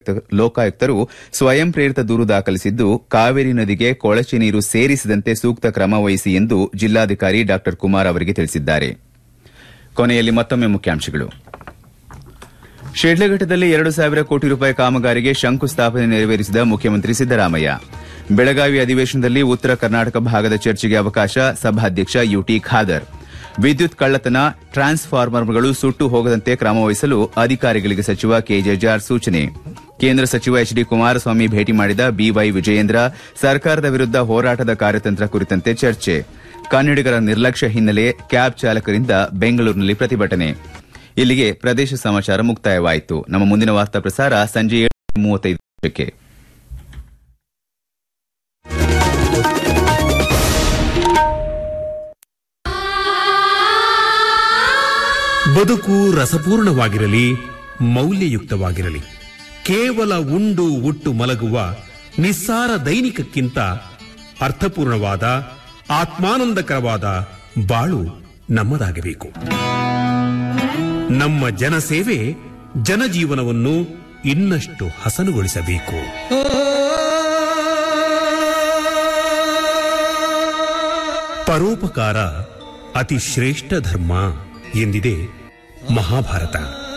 ಲೋಕಾಯುಕ್ತರು ಸ್ವಯಂ ಪ್ರೇರಿತ ದೂರು ದಾಖಲಿಸಿದ್ದು ಕಾವೇರಿ ನದಿಗೆ ಕೊಳಚೆ ನೀರು ಸೇರಿಸದಂತೆ ಸೂಕ್ತ ಕ್ರಮ ವಹಿಸಿ ಎಂದು ಜಿಲ್ಲಾಧಿಕಾರಿ ಡಾ ಕುಮಾರ್ ಅವರಿಗೆ ತಿಳಿಸಿದ್ದಾರೆ ಕೊನೆಯಲ್ಲಿ ಮತ್ತೊಮ್ಮೆ ಮುಖ್ಯಾಂಶಗಳು ಶಿಡ್ಲಘಟ್ಟದಲ್ಲಿ ಎರಡು ಸಾವಿರ ಕೋಟಿ ರೂಪಾಯಿ ಕಾಮಗಾರಿಗೆ ಶಂಕುಸ್ಥಾಪನೆ ನೆರವೇರಿಸಿದ ಮುಖ್ಯಮಂತ್ರಿ ಸಿದ್ದರಾಮಯ್ಯ ಬೆಳಗಾವಿ ಅಧಿವೇಶನದಲ್ಲಿ ಉತ್ತರ ಕರ್ನಾಟಕ ಭಾಗದ ಚರ್ಚೆಗೆ ಅವಕಾಶ ಸಭಾಧ್ಯಕ್ಷ ಯುಟಿ ಖಾದರ್ ವಿದ್ಯುತ್ ಕಳ್ಳತನ ಟ್ರಾನ್ಸ್ಫಾರ್ಮರ್ಗಳು ಸುಟ್ಟು ಹೋಗದಂತೆ ಕ್ರಮ ವಹಿಸಲು ಅಧಿಕಾರಿಗಳಿಗೆ ಸಚಿವ ಕೆಜೆ ಜಾರ್ಜ್ ಸೂಚನೆ ಕೇಂದ್ರ ಸಚಿವ ಎಚ್ ಡಿ ಕುಮಾರಸ್ವಾಮಿ ಭೇಟಿ ಮಾಡಿದ ಬಿವೈ ವಿಜಯೇಂದ್ರ ಸರ್ಕಾರದ ವಿರುದ್ದ ಹೋರಾಟದ ಕಾರ್ಯತಂತ್ರ ಕುರಿತಂತೆ ಚರ್ಚೆ ಕನ್ನಡಿಗರ ನಿರ್ಲಕ್ಷ್ಯ ಹಿನ್ನೆಲೆ ಕ್ಯಾಬ್ ಚಾಲಕರಿಂದ ಬೆಂಗಳೂರಿನಲ್ಲಿ ಪ್ರತಿಭಟನೆ ಇಲ್ಲಿಗೆ ಪ್ರದೇಶ ಸಮಾಚಾರ ಮುಕ್ತಾಯವಾಯಿತು ನಮ್ಮ ಮುಂದಿನ ವಾರ್ತಾ ಪ್ರಸಾರ ಸಂಜೆ ಏಳು ಮೂವತ್ತೈದು ನಿಮಿಷಕ್ಕೆ ಬದುಕು ರಸಪೂರ್ಣವಾಗಿರಲಿ ಮೌಲ್ಯಯುಕ್ತವಾಗಿರಲಿ ಕೇವಲ ಉಂಡು ಉಟ್ಟು ಮಲಗುವ ನಿಸ್ಸಾರ ದೈನಿಕಕ್ಕಿಂತ ಅರ್ಥಪೂರ್ಣವಾದ ಆತ್ಮಾನಂದಕರವಾದ ಬಾಳು ನಮ್ಮದಾಗಬೇಕು ನಮ್ಮ ಜನಸೇವೆ ಜನಜೀವನವನ್ನು ಇನ್ನಷ್ಟು ಹಸನುಗೊಳಿಸಬೇಕು ಪರೋಪಕಾರ ಅತಿ ಶ್ರೇಷ್ಠ ಧರ್ಮ ಎಂದಿದೆ ಮಹಾಭಾರತ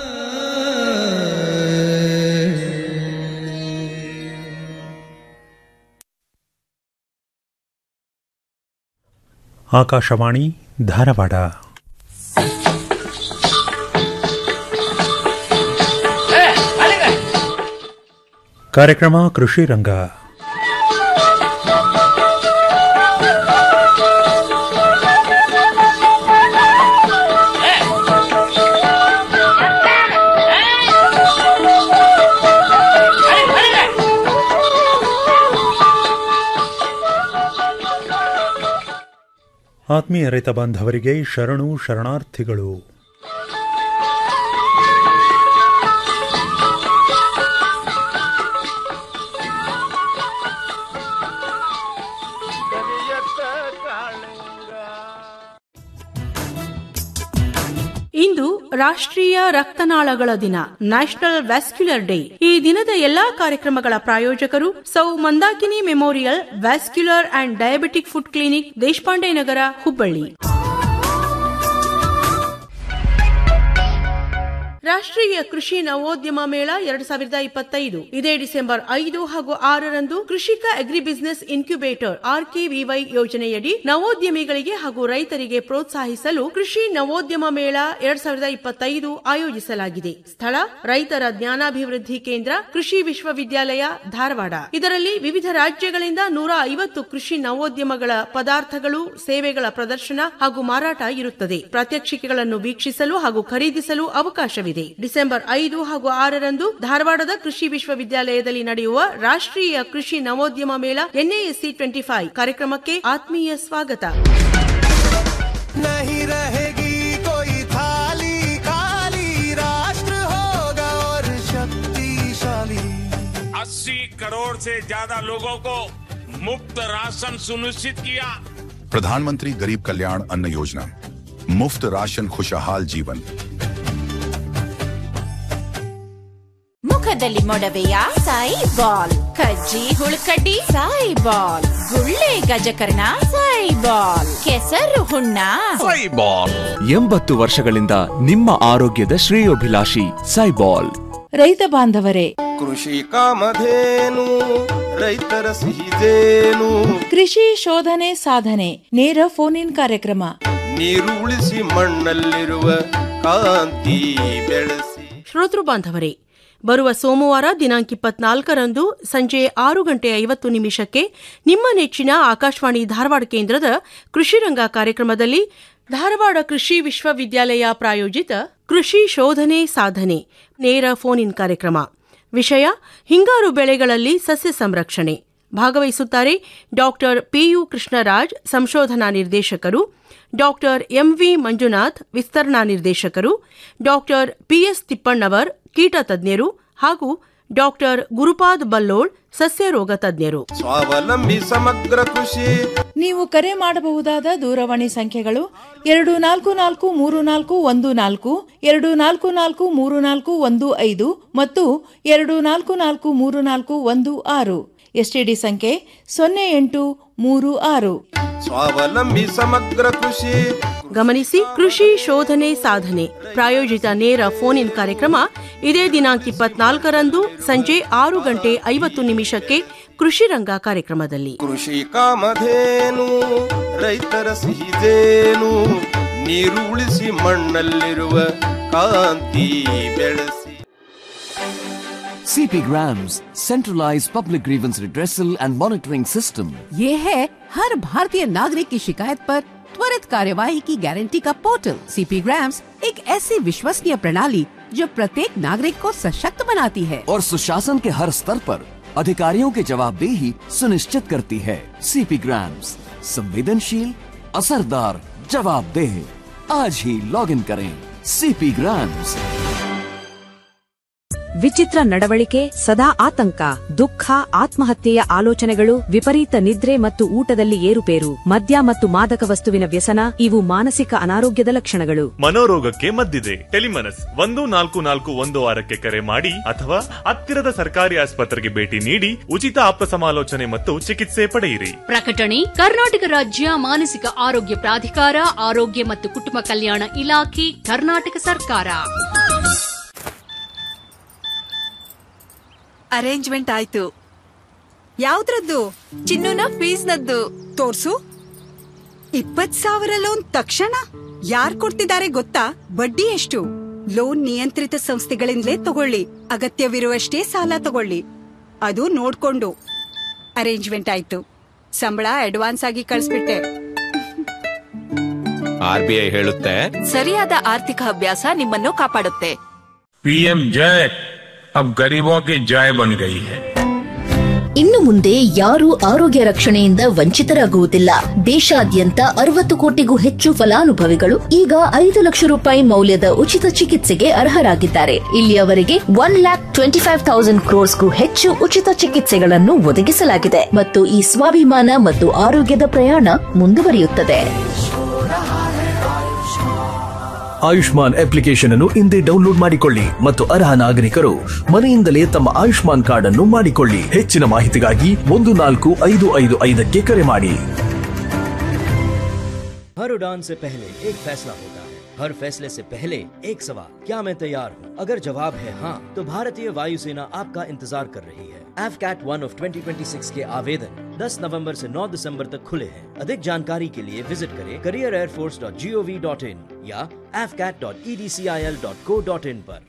ಆಕಾಶವಾಣಿ ಧಾರವಾಡ ಕಾರ್ಯಕ್ರಮ ಕೃಷಿ ರಂಗ ಆತ್ಮೀಯ ರೈತ ಬಾಂಧವರಿಗೆ ಶರಣು ಶರಣಾರ್ಥಿಗಳು ಇಂದು ರಾಷ್ಟ್ರೀಯ ರಕ್ತನಾಳಗಳ ದಿನ ನ್ಯಾಷನಲ್ ವ್ಯಾಸ್ಕ್ಯುಲರ್ ಡೇ ಈ ದಿನದ ಎಲ್ಲಾ ಕಾರ್ಯಕ್ರಮಗಳ ಪ್ರಾಯೋಜಕರು Sau Mandakini memorial vascular and diabetic foot clinic Deshpande Nagar Hubballi ರಾಷ್ಟ್ರೀಯ ಕೃಷಿ ನವೋದ್ಯಮ ಮೇಳ ಎರಡ್ ಸಾವಿರದ ಇಪ್ಪತ್ತೈದು ಇದೇ ಡಿಸೆಂಬರ್ ಐದು ಹಾಗೂ ಆರರಂದು ಕೃಷಿಕ ಅಗ್ರಿ ಬಿಸಿನೆಸ್ ಇನ್ಕ್ಯುಬೇಟರ್ ಆರ್ಕೆವಿವೈ ಯೋಜನೆಯಡಿ ನವೋದ್ಯಮಿಗಳಿಗೆ ಹಾಗೂ ರೈತರಿಗೆ ಪ್ರೋತ್ಸಾಹಿಸಲು ಕೃಷಿ ನವೋದ್ಯಮ ಮೇಳ ಎರಡ್ ಸಾವಿರದ ಇಪ್ಪತ್ತೈದು ಆಯೋಜಿಸಲಾಗಿದೆ ಸ್ಥಳ ರೈತರ ಜ್ಞಾನಾಭಿವೃದ್ಧಿ ಕೇಂದ್ರ ಕೃಷಿ ವಿಶ್ವವಿದ್ಯಾಲಯ ಧಾರವಾಡ ಇದರಲ್ಲಿ ವಿವಿಧ ರಾಜ್ಯಗಳಿಂದ ನೂರ ಐವತ್ತು ಕೃಷಿ ನವೋದ್ಯಮಗಳ ಪದಾರ್ಥಗಳು ಸೇವೆಗಳ ಪ್ರದರ್ಶನ ಹಾಗೂ ಮಾರಾಟ ಇರುತ್ತದೆ ಪ್ರಾತ್ಯಕ್ಷಿಕೆಗಳನ್ನು ವೀಕ್ಷಿಸಲು ಹಾಗೂ ಖರೀದಿಸಲು ಅವಕಾಶವಿದೆ ಡಿಸೆಂಬರ್ ಐದು ಹಾಗೂ ಆರರಂದು ಧಾರವಾಡದ ಕೃಷಿ ವಿಶ್ವವಿದ್ಯಾಲಯದಲ್ಲಿ ನಡೆಯುವ ರಾಷ್ಟ್ರೀಯ ಕೃಷಿ ನವೋದ್ಯಮ ಮೇಳ ಎನ್ಎಎಸ್ಸಿ ಟ್ವೆಂಟಿ ಫೈವ್ ಕಾರ್ಯಕ್ರಮಕ್ಕೆ ಆತ್ಮೀಯ ಸ್ವಾಗತ नहीं रहेगी कोई थाली खाली राष्ट्र होगा और शक्तिशाली अस्सी करोड़ से ज्यादा लोगों को मुफ्त राशन सुनिश्चित किया प्रधानमंत्री गरीब कल्याण अन्न योजना मुफ्त राशन खुशहाल जीवन ಮುಖದಲ್ಲಿ ಮೊಡವೆಯ ಸಾಯಿ ಬಾಲ್ ಕಜ್ಜಿ ಹುಳುಕಡ್ಡಿ ಸಾಯಿ ಬಾಲ್ ಗುಳ್ಳೆ ಗಜಕರ್ಣ ಸಾಯಿ ಬಾಲ್ ಕೆಸರು ಹುಣ್ಣ ಎಂಬತ್ತು ವರ್ಷಗಳಿಂದ ನಿಮ್ಮ ಆರೋಗ್ಯದ ಶ್ರೇಯೋಭಿಲಾಷಿ ಸೈಬಾಲ್ ರೈತ ಬಾಂಧವರೇ ಕೃಷಿ ಕಾಮಧೇನು ರೈತರ ಸಿಹಿದೇನು ಕೃಷಿ ಶೋಧನೆ ಸಾಧನೆ ನೇರ ಫೋನ್ ಇನ್ ಕಾರ್ಯಕ್ರಮ ನೀರು ಉಳಿಸಿ ಮಣ್ಣಲ್ಲಿರುವ ಕಾಂತಿ ಬೆಳೆಸಿ ಶ್ರೋತೃ ಬಾಂಧವರೇ ಬರುವ ಸೋಮವಾರ ದಿನಾಂಕ ಇಪ್ಪತ್ನಾಲ್ಕರಂದು ಸಂಜೆ ಆರು ಗಂಟೆ ಐವತ್ತು ನಿಮಿಷಕ್ಕೆ ನಿಮ್ಮ ನೆಚ್ಚಿನ ಆಕಾಶವಾಣಿ ಧಾರವಾಡ ಕೇಂದ್ರದ ಕೃಷಿರಂಗ ಕಾರ್ಯಕ್ರಮದಲ್ಲಿ ಧಾರವಾಡ ಕೃಷಿ ವಿಶ್ವವಿದ್ಯಾಲಯ ಪ್ರಾಯೋಜಿತ ಕೃಷಿ ಶೋಧನೆ ಸಾಧನೆ ನೇರ ಫೋನ್ ಇನ್ ಕಾರ್ಯಕ್ರಮ ವಿಷಯ ಹಿಂಗಾರು ಬೆಳೆಗಳಲ್ಲಿ ಸಸ್ಯ ಸಂರಕ್ಷಣೆ ಭಾಗವಹಿಸುತ್ತಾರೆ ಡಾಕ್ಟರ್ ಪಿಯು ಕೃಷ್ಣರಾಜ್ ಸಂಶೋಧನಾ ನಿರ್ದೇಶಕರು ಡಾಕ್ಟರ್ ಎಂವಿ ಮಂಜುನಾಥ್ ವಿಸ್ತರಣಾ ನಿರ್ದೇಶಕರು ಡಾಕ್ಟರ್ ಪಿಎಸ್ ತಿಪ್ಪಣ್ಣವರ್ ಕೀಟ ತಜ್ಞರು ಹಾಗೂ ಡಾಕ್ಟರ್ ಗುರುಪಾದ್ ಬಲ್ಲೋಳ್ ಸಸ್ಯರೋಗ ತಜ್ಞರು ಸ್ವಾವಲಂಬಿ ಸಮಗ್ರ ಕೃಷಿ ನೀವು ಕರೆ ಮಾಡಬಹುದಾದ ದೂರವಾಣಿ ಸಂಖ್ಯೆಗಳು ಎರಡು ನಾಲ್ಕು ನಾಲ್ಕು ಮೂರು ನಾಲ್ಕು ಒಂದು ನಾಲ್ಕು ಎರಡು ನಾಲ್ಕು ನಾಲ್ಕು ಮೂರು ನಾಲ್ಕು ಒಂದು ಐದು ಮತ್ತು ಎರಡು ನಾಲ್ಕು ನಾಲ್ಕು ಮೂರು ನಾಲ್ಕು ಒಂದು ಆರು ಎಸ್ಟಿಡಿ ಸಂಖ್ಯೆ ಸೊನ್ನೆ ಎಂಟು ಮೂರು ಆರು ಸ್ವಾವಲಂಬಿ ಸಮಗ್ರ ಕೃಷಿ ಗಮನಿಸಿ ಕೃಷಿ ಶೋಧನೆ ಸಾಧನೆ ಪ್ರಾಯೋಜಿತ ನೇರ ಫೋನ್ ಇನ್ ಕಾರ್ಯಕ್ರಮ ಇದೇ ದಿನಾಂಕ ಇಪ್ಪತ್ನಾಲ್ಕರಂದು ಸಂಜೆ ಆರು ಗಂಟೆ ಐವತ್ತು ನಿಮಿಷಕ್ಕೆ ಕೃಷಿ ರಂಗ ಕಾರ್ಯಕ್ರಮದಲ್ಲಿ ಕೃಷಿ ಕಾಮಧೇನು ರೈತರ ಸಿಹಿದೇನು ನೀರು ಉಳಿಸಿ ಮಣ್ಣಲ್ಲಿರುವ ಕಾಂತಿ ಬೆಳೆಸಿ CP Grams, centralized public grievance redressal and monitoring system. ये है हर भारतीय नागरिक की शिकायत पर त्वरित कार्यवाही की गारंटी का पोर्टल सीपी ग्राम्स एक ऐसी विश्वसनीय प्रणाली जो प्रत्येक नागरिक को सशक्त बनाती है और सुशासन के हर स्तर पर अधिकारियों की जवाबदेही सुनिश्चित करती है सीपी ग्राम्स संवेदनशील असरदार जवाबदेह आज ही लॉग इन करें सीपी ग्राम्स ವಿಚಿತ್ರ ನಡವಳಿಕೆ ಸದಾ ಆತಂಕ ದುಃಖ ಆತ್ಮಹತ್ಯೆಯ ಆಲೋಚನೆಗಳು ವಿಪರೀತ ನಿದ್ರೆ ಮತ್ತು ಊಟದಲ್ಲಿ ಏರುಪೇರು ಮದ್ಯ ಮತ್ತು ಮಾದಕ ವಸ್ತುವಿನ ವ್ಯಸನ ಇವು ಮಾನಸಿಕ ಅನಾರೋಗ್ಯದ ಲಕ್ಷಣಗಳು ಮನೋರೋಗಕ್ಕೆ ಮದ್ದಿದೆ ಟೆಲಿಮನಸ್ ಒಂದು ನಾಲ್ಕು ನಾಲ್ಕು ಒಂದು ಆರಕ್ಕೆ ಕರೆ ಮಾಡಿ ಅಥವಾ ಹತ್ತಿರದ ಸರ್ಕಾರಿ ಆಸ್ಪತ್ರೆಗೆ ಭೇಟಿ ನೀಡಿ ಉಚಿತ ಆಪ್ತ ಸಮಾಲೋಚನೆ ಮತ್ತು ಚಿಕಿತ್ಸೆ ಪಡೆಯಿರಿ ಪ್ರಕಟಣೆ ಕರ್ನಾಟಕ ರಾಜ್ಯ ಮಾನಸಿಕ ಆರೋಗ್ಯ ಪ್ರಾಧಿಕಾರ ಆರೋಗ್ಯ ಮತ್ತು ಕುಟುಂಬ ಕಲ್ಯಾಣ ಇಲಾಖೆ ಕರ್ನಾಟಕ ಸರ್ಕಾರ ಅರೇಂಜ್ಮೆಂಟ್ ಆಯ್ತು ಯಾವ್ದ್ರದ್ದು ಚಿನ್ನುನ ಫೀಸ್ನದ್ದು ತೋರ್ಸು ಇಪ್ಪತ್ ಸಾವಿರ ಲೋನ್ ತಕ್ಷಣ ಯಾರ್ ಕೊಡ್ತಿದ್ದಾರೆ ಗೊತ್ತಾ ಬಡ್ಡಿ ಎಷ್ಟು ಲೋನ್ ನಿಯಂತ್ರಿತ ಸಂಸ್ಥೆಗಳಿಂದಲೇ ತಗೊಳ್ಳಿ ಅಗತ್ಯವಿರುವಷ್ಟೇ ಸಾಲ ತಗೊಳ್ಳಿ ಅದು ನೋಡ್ಕೊಂಡು ಅರೇಂಜ್ಮೆಂಟ್ ಆಯ್ತು ಸಂಬಳ ಅಡ್ವಾನ್ಸ್ ಆಗಿ ಕಳಿಸ್ಬಿಟ್ಟೆ ಆರ್ ಬಿ ಐ ಹೇಳುತ್ತೆ ಸರಿಯಾದ ಆರ್ಥಿಕ ಅಭ್ಯಾಸ ನಿಮ್ಮನ್ನು ಕಾಪಾಡುತ್ತೆ पीएम जय अब गरीबों की जय बन गई है ಇನ್ನು ಮುಂದೆ ಯಾರೂ ಆರೋಗ್ಯ ರಕ್ಷಣೆಯಿಂದ ವಂಚಿತರಾಗುವುದಿಲ್ಲ ದೇಶಾದ್ಯಂತ ಅರವತ್ತು ಕೋಟಿಗೂ ಹೆಚ್ಚು ಫಲಾನುಭವಿಗಳು ಈಗ ಐದು ಲಕ್ಷ ರೂಪಾಯಿ ಮೌಲ್ಯದ ಉಚಿತ ಚಿಕಿತ್ಸೆಗೆ ಅರ್ಹರಾಗಿದ್ದಾರೆ ಇಲ್ಲಿಯವರೆಗೆ one lakh twenty five thousand ಕ್ರೋರ್ಸ್ಗೂ ಹೆಚ್ಚು ಉಚಿತ ಚಿಕಿತ್ಸೆಗಳನ್ನು ಒದಗಿಸಲಾಗಿದೆ ಮತ್ತು ಈ ಸ್ವಾಭಿಮಾನ ಮತ್ತು ಆರೋಗ್ಯದ ಪ್ರಯಾಣ ಮುಂದುವರಿಯುತ್ತದೆ ಆಯುಷ್ಮಾನ್ ಅಪ್ಲಿಕೇಶನ್ ಅನ್ನು ಹಿಂದೆ ಡೌನ್ಲೋಡ್ ಮಾಡಿಕೊಳ್ಳಿ ಮತ್ತು ಅರ್ಹ ನಾಗರಿಕರು ಮನೆಯಿಂದಲೇ ತಮ್ಮ ಆಯುಷ್ಮಾನ್ ಕಾರ್ಡ್ ಅನ್ನು ಮಾಡಿಕೊಳ್ಳಿ ಹೆಚ್ಚಿನ ಮಾಹಿತಿಗಾಗಿ ಒಂದು ನಾಲ್ಕು ಐದು ಐದು ಐದಕ್ಕೆ ಕರೆ ಮಾಡಿ हर उड़ान से पहले एक फैसला होता है हर फैसले से पहले एक सवाल क्या मैं तैयार हूँ अगर जवाब है हाँ तो भारतीय वायुसेना आपका इंतजार कर रही है एफ कैट वन ऑफ 2026 के आवेदन 10 नवंबर से 9 दिसंबर तक खुले हैं अधिक जानकारी के लिए विजिट करें career airforce dot G O V dot in या F CAT dot E D C I L dot co dot in पर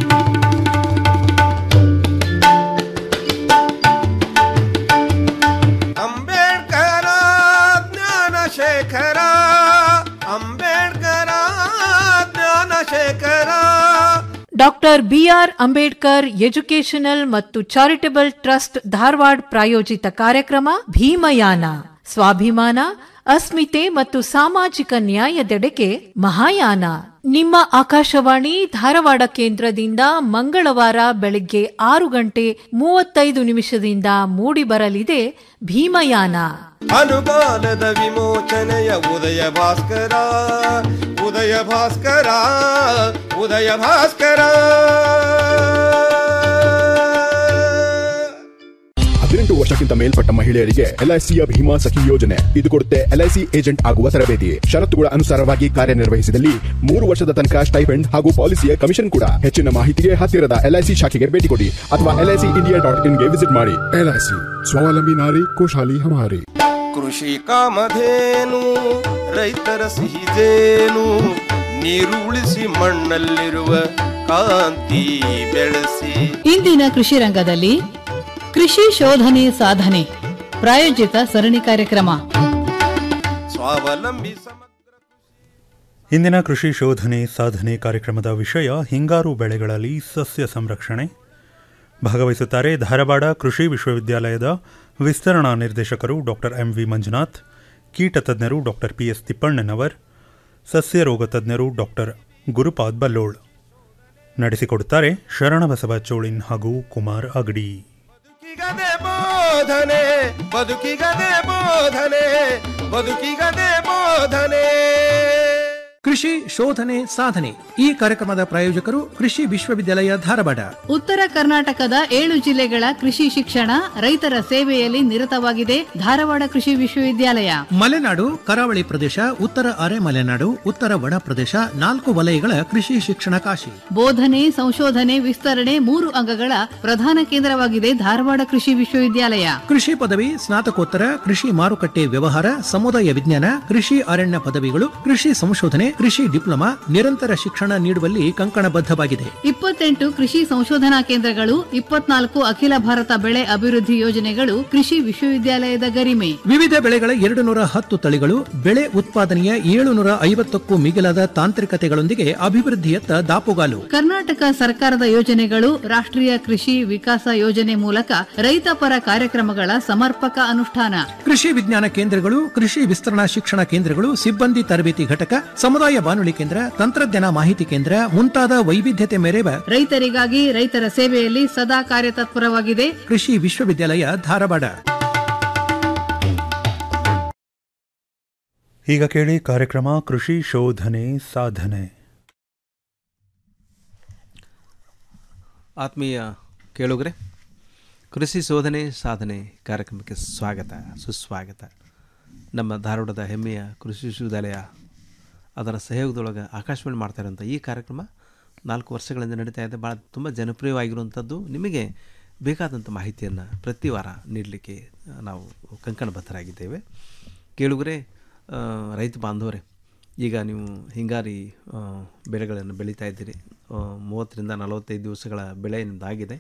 Ambedkar Jnanashekhara Ambedkar Jnanashekhara doctor B R Ambedkar educational ಮತ್ತು ಚಾರಿಟಬಲ್ ಟ್ರಸ್ಟ್ ಧಾರವಾಡ ಪ್ರಾಯೋಜಿತ ಕಾರ್ಯಕ್ರಮ ಭೀಮಯಾನ ಸ್ವಾಭಿಮಾನ ಅಸ್ಮಿತೆ ಮತ್ತು ಸಾಮಾಜಿಕ ನ್ಯಾಯದೆಡೆಗೆ ಮಹಾಯಾನ ನಿಮ್ಮ ಆಕಾಶವಾಣಿ ಧಾರವಾಡ ಕೇಂದ್ರದಿಂದ ಮಂಗಳವಾರ ಬೆಳಗ್ಗೆ ಆರು ಗಂಟೆ ಮೂವತ್ತೈದು ನಿಮಿಷದಿಂದ ಮೂಡಿಬರಲಿದೆ ಭೀಮಯಾನ ಅನುಕಾಲದ ವಿಮೋಚನೆಯ ಉದಯ ಭಾಸ್ಕರ ಉದಯ ಭಾಸ್ಕರ ಉದಯ ಭಾಸ್ಕರ ಹದಿನೆಂಟು ವರ್ಷಕ್ಕಿಂತ ಮೇಲ್ಪಟ್ಟ ಮಹಿಳೆಯರಿಗೆ ಎಲ್ಐಸಿಯ ಭೀಮಾ ಸಖಿ ಯೋಜನೆ ಇದು ಕೊಡುತ್ತೆ ಎಲ್ಐಸಿ ಏಜೆಂಟ್ ಆಗುವ ತರಬೇತಿ ಷರತ್ತುಗಳ ಅನುಸಾರವಾಗಿ ಕಾರ್ಯನಿರ್ವಹಿಸಿದಲ್ಲಿ ಮೂರು ವರ್ಷದ ತನಕ ಸ್ಟೈಫೆಂಡ್ ಹಾಗೂ ಪಾಲಿಸಿಯ ಕಮಿಷನ್ ಕೂಡ ಹೆಚ್ಚಿನ ಮಾಹಿತಿಗೆ ಹತ್ತಿರದ ಎಲ್ಐಸಿ ಶಾಖೆಗೆ ಭೇಟಿ ಕೊಡಿ ಅಥವಾ ಎಲ್ಐಸಿ ಇಂಡಿಯಾ ಡಾಟ್ ಇನ್ಗೆ ವಿಸಿಟ್ ಮಾಡಿ ಎಲ್ಐಸಿ ಸ್ವಾವಲಂಬಿ ನಾರಿ ಖುಷಾಲಿ ಹಮಾರಿ ಕೃಷಿ ಕಾಮಧೇನು ರೈತರ ಸಿಹಿದೇನು ನೀರು ಉಳಿಸಿ ಮಣ್ಣಲ್ಲಿರುವ ಕಾಂತಿ ಬೆಳೆಸಿ ಇಂದಿನ ಕೃಷಿ ರಂಗದಲ್ಲಿ ಕೃಷಿ ಶೋಧನೆ ಸಾಧನೆ ಪ್ರಾಯೋಜಿತ ಸರಣಿ ಕಾರ್ಯಕ್ರಮ ಸ್ವಾವಲಂಬಿ ಇಂದಿನ ಕೃಷಿ ಶೋಧನೆ ಸಾಧನೆ ಕಾರ್ಯಕ್ರಮದ ವಿಷಯ ಹಿಂಗಾರು ಬೆಳೆಗಳಲ್ಲಿ ಸಸ್ಯ ಸಂರಕ್ಷಣೆ ಭಾಗವಹಿಸುತ್ತಾರೆ ಧಾರವಾಡ ಕೃಷಿ ವಿಶ್ವವಿದ್ಯಾಲಯದ ವಿಸ್ತರಣಾ ನಿರ್ದೇಶಕರು ಡಾಕ್ಟರ್ ಎಂ ವಿ ಮಂಜುನಾಥ್ ಕೀಟ ತಜ್ಞರು ಡಾಕ್ಟರ್ ಪಿ ಎಸ್ ತಿಪ್ಪಣ್ಣನವರ್ ಸಸ್ಯ ರೋಗ ತಜ್ಞರು ಡಾಕ್ಟರ್ ಗುರುಪಾದ್ ಬಲ್ಲೋಳ್ ನಡೆಸಿಕೊಡುತ್ತಾರೆ ಶರಣಬಸವ ಚೋಳಿನ್ ಹಾಗೂ ಕುಮಾರ್ ಅಗಡಿ ಬದುಕಿಗದೆ ಬೋಧನೆ ಬದುಕಿಗದೆ ಬೋಧನೆ ಬದುಕಿಗದೆ ಬೋಧನೆ ಕೃಷಿ ಶೋಧನೆ ಸಾಧನೆ ಈ ಕಾರ್ಯಕ್ರಮದ ಪ್ರಾಯೋಜಕರು ಕೃಷಿ ವಿಶ್ವವಿದ್ಯಾಲಯ ಧಾರವಾಡ ಉತ್ತರ ಕರ್ನಾಟಕದ ಏಳು ಜಿಲ್ಲೆಗಳ ಕೃಷಿ ಶಿಕ್ಷಣ ರೈತರ ಸೇವೆಯಲ್ಲಿ ನಿರತವಾಗಿದೆ ಧಾರವಾಡ ಕೃಷಿ ವಿಶ್ವವಿದ್ಯಾಲಯ ಮಲೆನಾಡು ಕರಾವಳಿ ಪ್ರದೇಶ ಉತ್ತರ ಅರೆ ಮಲೆನಾಡು ಉತ್ತರ ಒಣ ಪ್ರದೇಶ ನಾಲ್ಕು ವಲಯಗಳ ಕೃಷಿ ಶಿಕ್ಷಣ ಕಾಶಿ ಬೋಧನೆ ಸಂಶೋಧನೆ ವಿಸ್ತರಣೆ ಮೂರು ಅಂಗಗಳ ಪ್ರಧಾನ ಕೇಂದ್ರವಾಗಿದೆ ಧಾರವಾಡ ಕೃಷಿ ವಿಶ್ವವಿದ್ಯಾಲಯ ಕೃಷಿ ಪದವಿ ಸ್ನಾತಕೋತ್ತರ ಕೃಷಿ ಮಾರುಕಟ್ಟೆ ವ್ಯವಹಾರ ಸಮುದಾಯ ವಿಜ್ಞಾನ ಕೃಷಿ ಅರಣ್ಯ ಪದವಿಗಳು ಕೃಷಿ ಸಂಶೋಧನೆ ಕೃಷಿ ಡಿಪ್ಲೊಮಾ ನಿರಂತರ ಶಿಕ್ಷಣ ನೀಡುವಲ್ಲಿ ಕಂಕಣಬದ್ಧವಾಗಿದೆ ಇಪ್ಪತ್ತೆಂಟು ಕೃಷಿ ಸಂಶೋಧನಾ ಕೇಂದ್ರಗಳು ಇಪ್ಪತ್ನಾಲ್ಕು ಅಖಿಲ ಭಾರತ ಬೆಳೆ ಅಭಿವೃದ್ಧಿ ಯೋಜನೆಗಳು ಕೃಷಿ ವಿಶ್ವವಿದ್ಯಾಲಯದ ಗರಿಮೆ ವಿವಿಧ ಬೆಳೆಗಳ ಎರಡು ನೂರ ಹತ್ತು ತಳಿಗಳು ಬೆಳೆ ಉತ್ಪಾದನೆಯ ಏಳುನೂರ ಐವತ್ತಕ್ಕೂ ಮಿಗಿಲಾದ ತಾಂತ್ರಿಕತೆಗಳೊಂದಿಗೆ ಅಭಿವೃದ್ಧಿಯತ್ತ ದಾಪುಗಾಲು ಕರ್ನಾಟಕ ಸರ್ಕಾರದ ಯೋಜನೆಗಳು ರಾಷ್ಟ್ರೀಯ ಕೃಷಿ ವಿಕಾಸ ಯೋಜನೆ ಮೂಲಕ ರೈತಪರ ಕಾರ್ಯಕ್ರಮಗಳ ಸಮರ್ಪಕ ಅನುಷ್ಠಾನ ಕೃಷಿ ವಿಜ್ಞಾನ ಕೇಂದ್ರಗಳು ಕೃಷಿ ವಿಸ್ತರಣಾ ಶಿಕ್ಷಣ ಕೇಂದ್ರಗಳು ಸಿಬ್ಬಂದಿ ತರಬೇತಿ ಘಟಕ ಸಮುದಾಯ ಬಾನುಲಿ ಕೇಂದ್ರ ತಂತ್ರಜ್ಞಾನ ಮಾಹಿತಿ ಕೇಂದ್ರ ಮುಂತಾದ ವೈವಿಧ್ಯತೆ ಮೆರೆವ ರೈತರಿಗಾಗಿ ರೈತರ ಸೇವೆಯಲ್ಲಿ ಸದಾ ಕಾರ್ಯತತ್ಪರವಾಗಿದೆ ಕೃಷಿ ವಿಶ್ವವಿದ್ಯಾಲಯ ಧಾರವಾಡ ಈಗ ಕೇಳಿ ಕಾರ್ಯಕ್ರಮ ಕೃಷಿ ಶೋಧನೆ ಸಾಧನೆ ಆತ್ಮೀಯ ಕೇಳುಗರೆ ಕೃಷಿ ಶೋಧನೆ ಸಾಧನೆ ಕಾರ್ಯಕ್ರಮಕ್ಕೆ ಸ್ವಾಗತ ಸುಸ್ವಾಗತ ನಮ್ಮ ಧಾರವಾಡದ ಹೆಮ್ಮೆಯ ಕೃಷಿ ವಿಶ್ವವಿದ್ಯಾಲಯ ಅದರ ಸಹಯೋಗದೊಳಗೆ ಆಕಾಶವಾಣಿ ಮಾಡ್ತಾ ಇರೋಂಥ ಈ ಕಾರ್ಯಕ್ರಮ ನಾಲ್ಕು ವರ್ಷಗಳಿಂದ ನಡೀತಾ ಇದೆ ಭಾಳ ತುಂಬ ಜನಪ್ರಿಯವಾಗಿರುವಂಥದ್ದು ನಿಮಗೆ ಬೇಕಾದಂಥ ಮಾಹಿತಿಯನ್ನು ಪ್ರತಿ ವಾರ ನೀಡಲಿಕ್ಕೆ ನಾವು ಕಂಕಣಬದ್ಧರಾಗಿದ್ದೇವೆ ಕೇಳುಗರೆ ಆ, ರೈತ ಬಾಂಧವರೇ ಈಗ ನೀವು ಹಿಂಗಾರಿ ಆ, ಬೆಳೆಗಳನ್ನು ಬೆಳೀತಾ ಇದ್ದೀರಿ ಆ, ಮೂವತ್ತರಿಂದ ನಲವತ್ತೈದು ದಿವಸಗಳ ಬೆಳೆ ನಿಮ್ಮದಾಗಿದೆ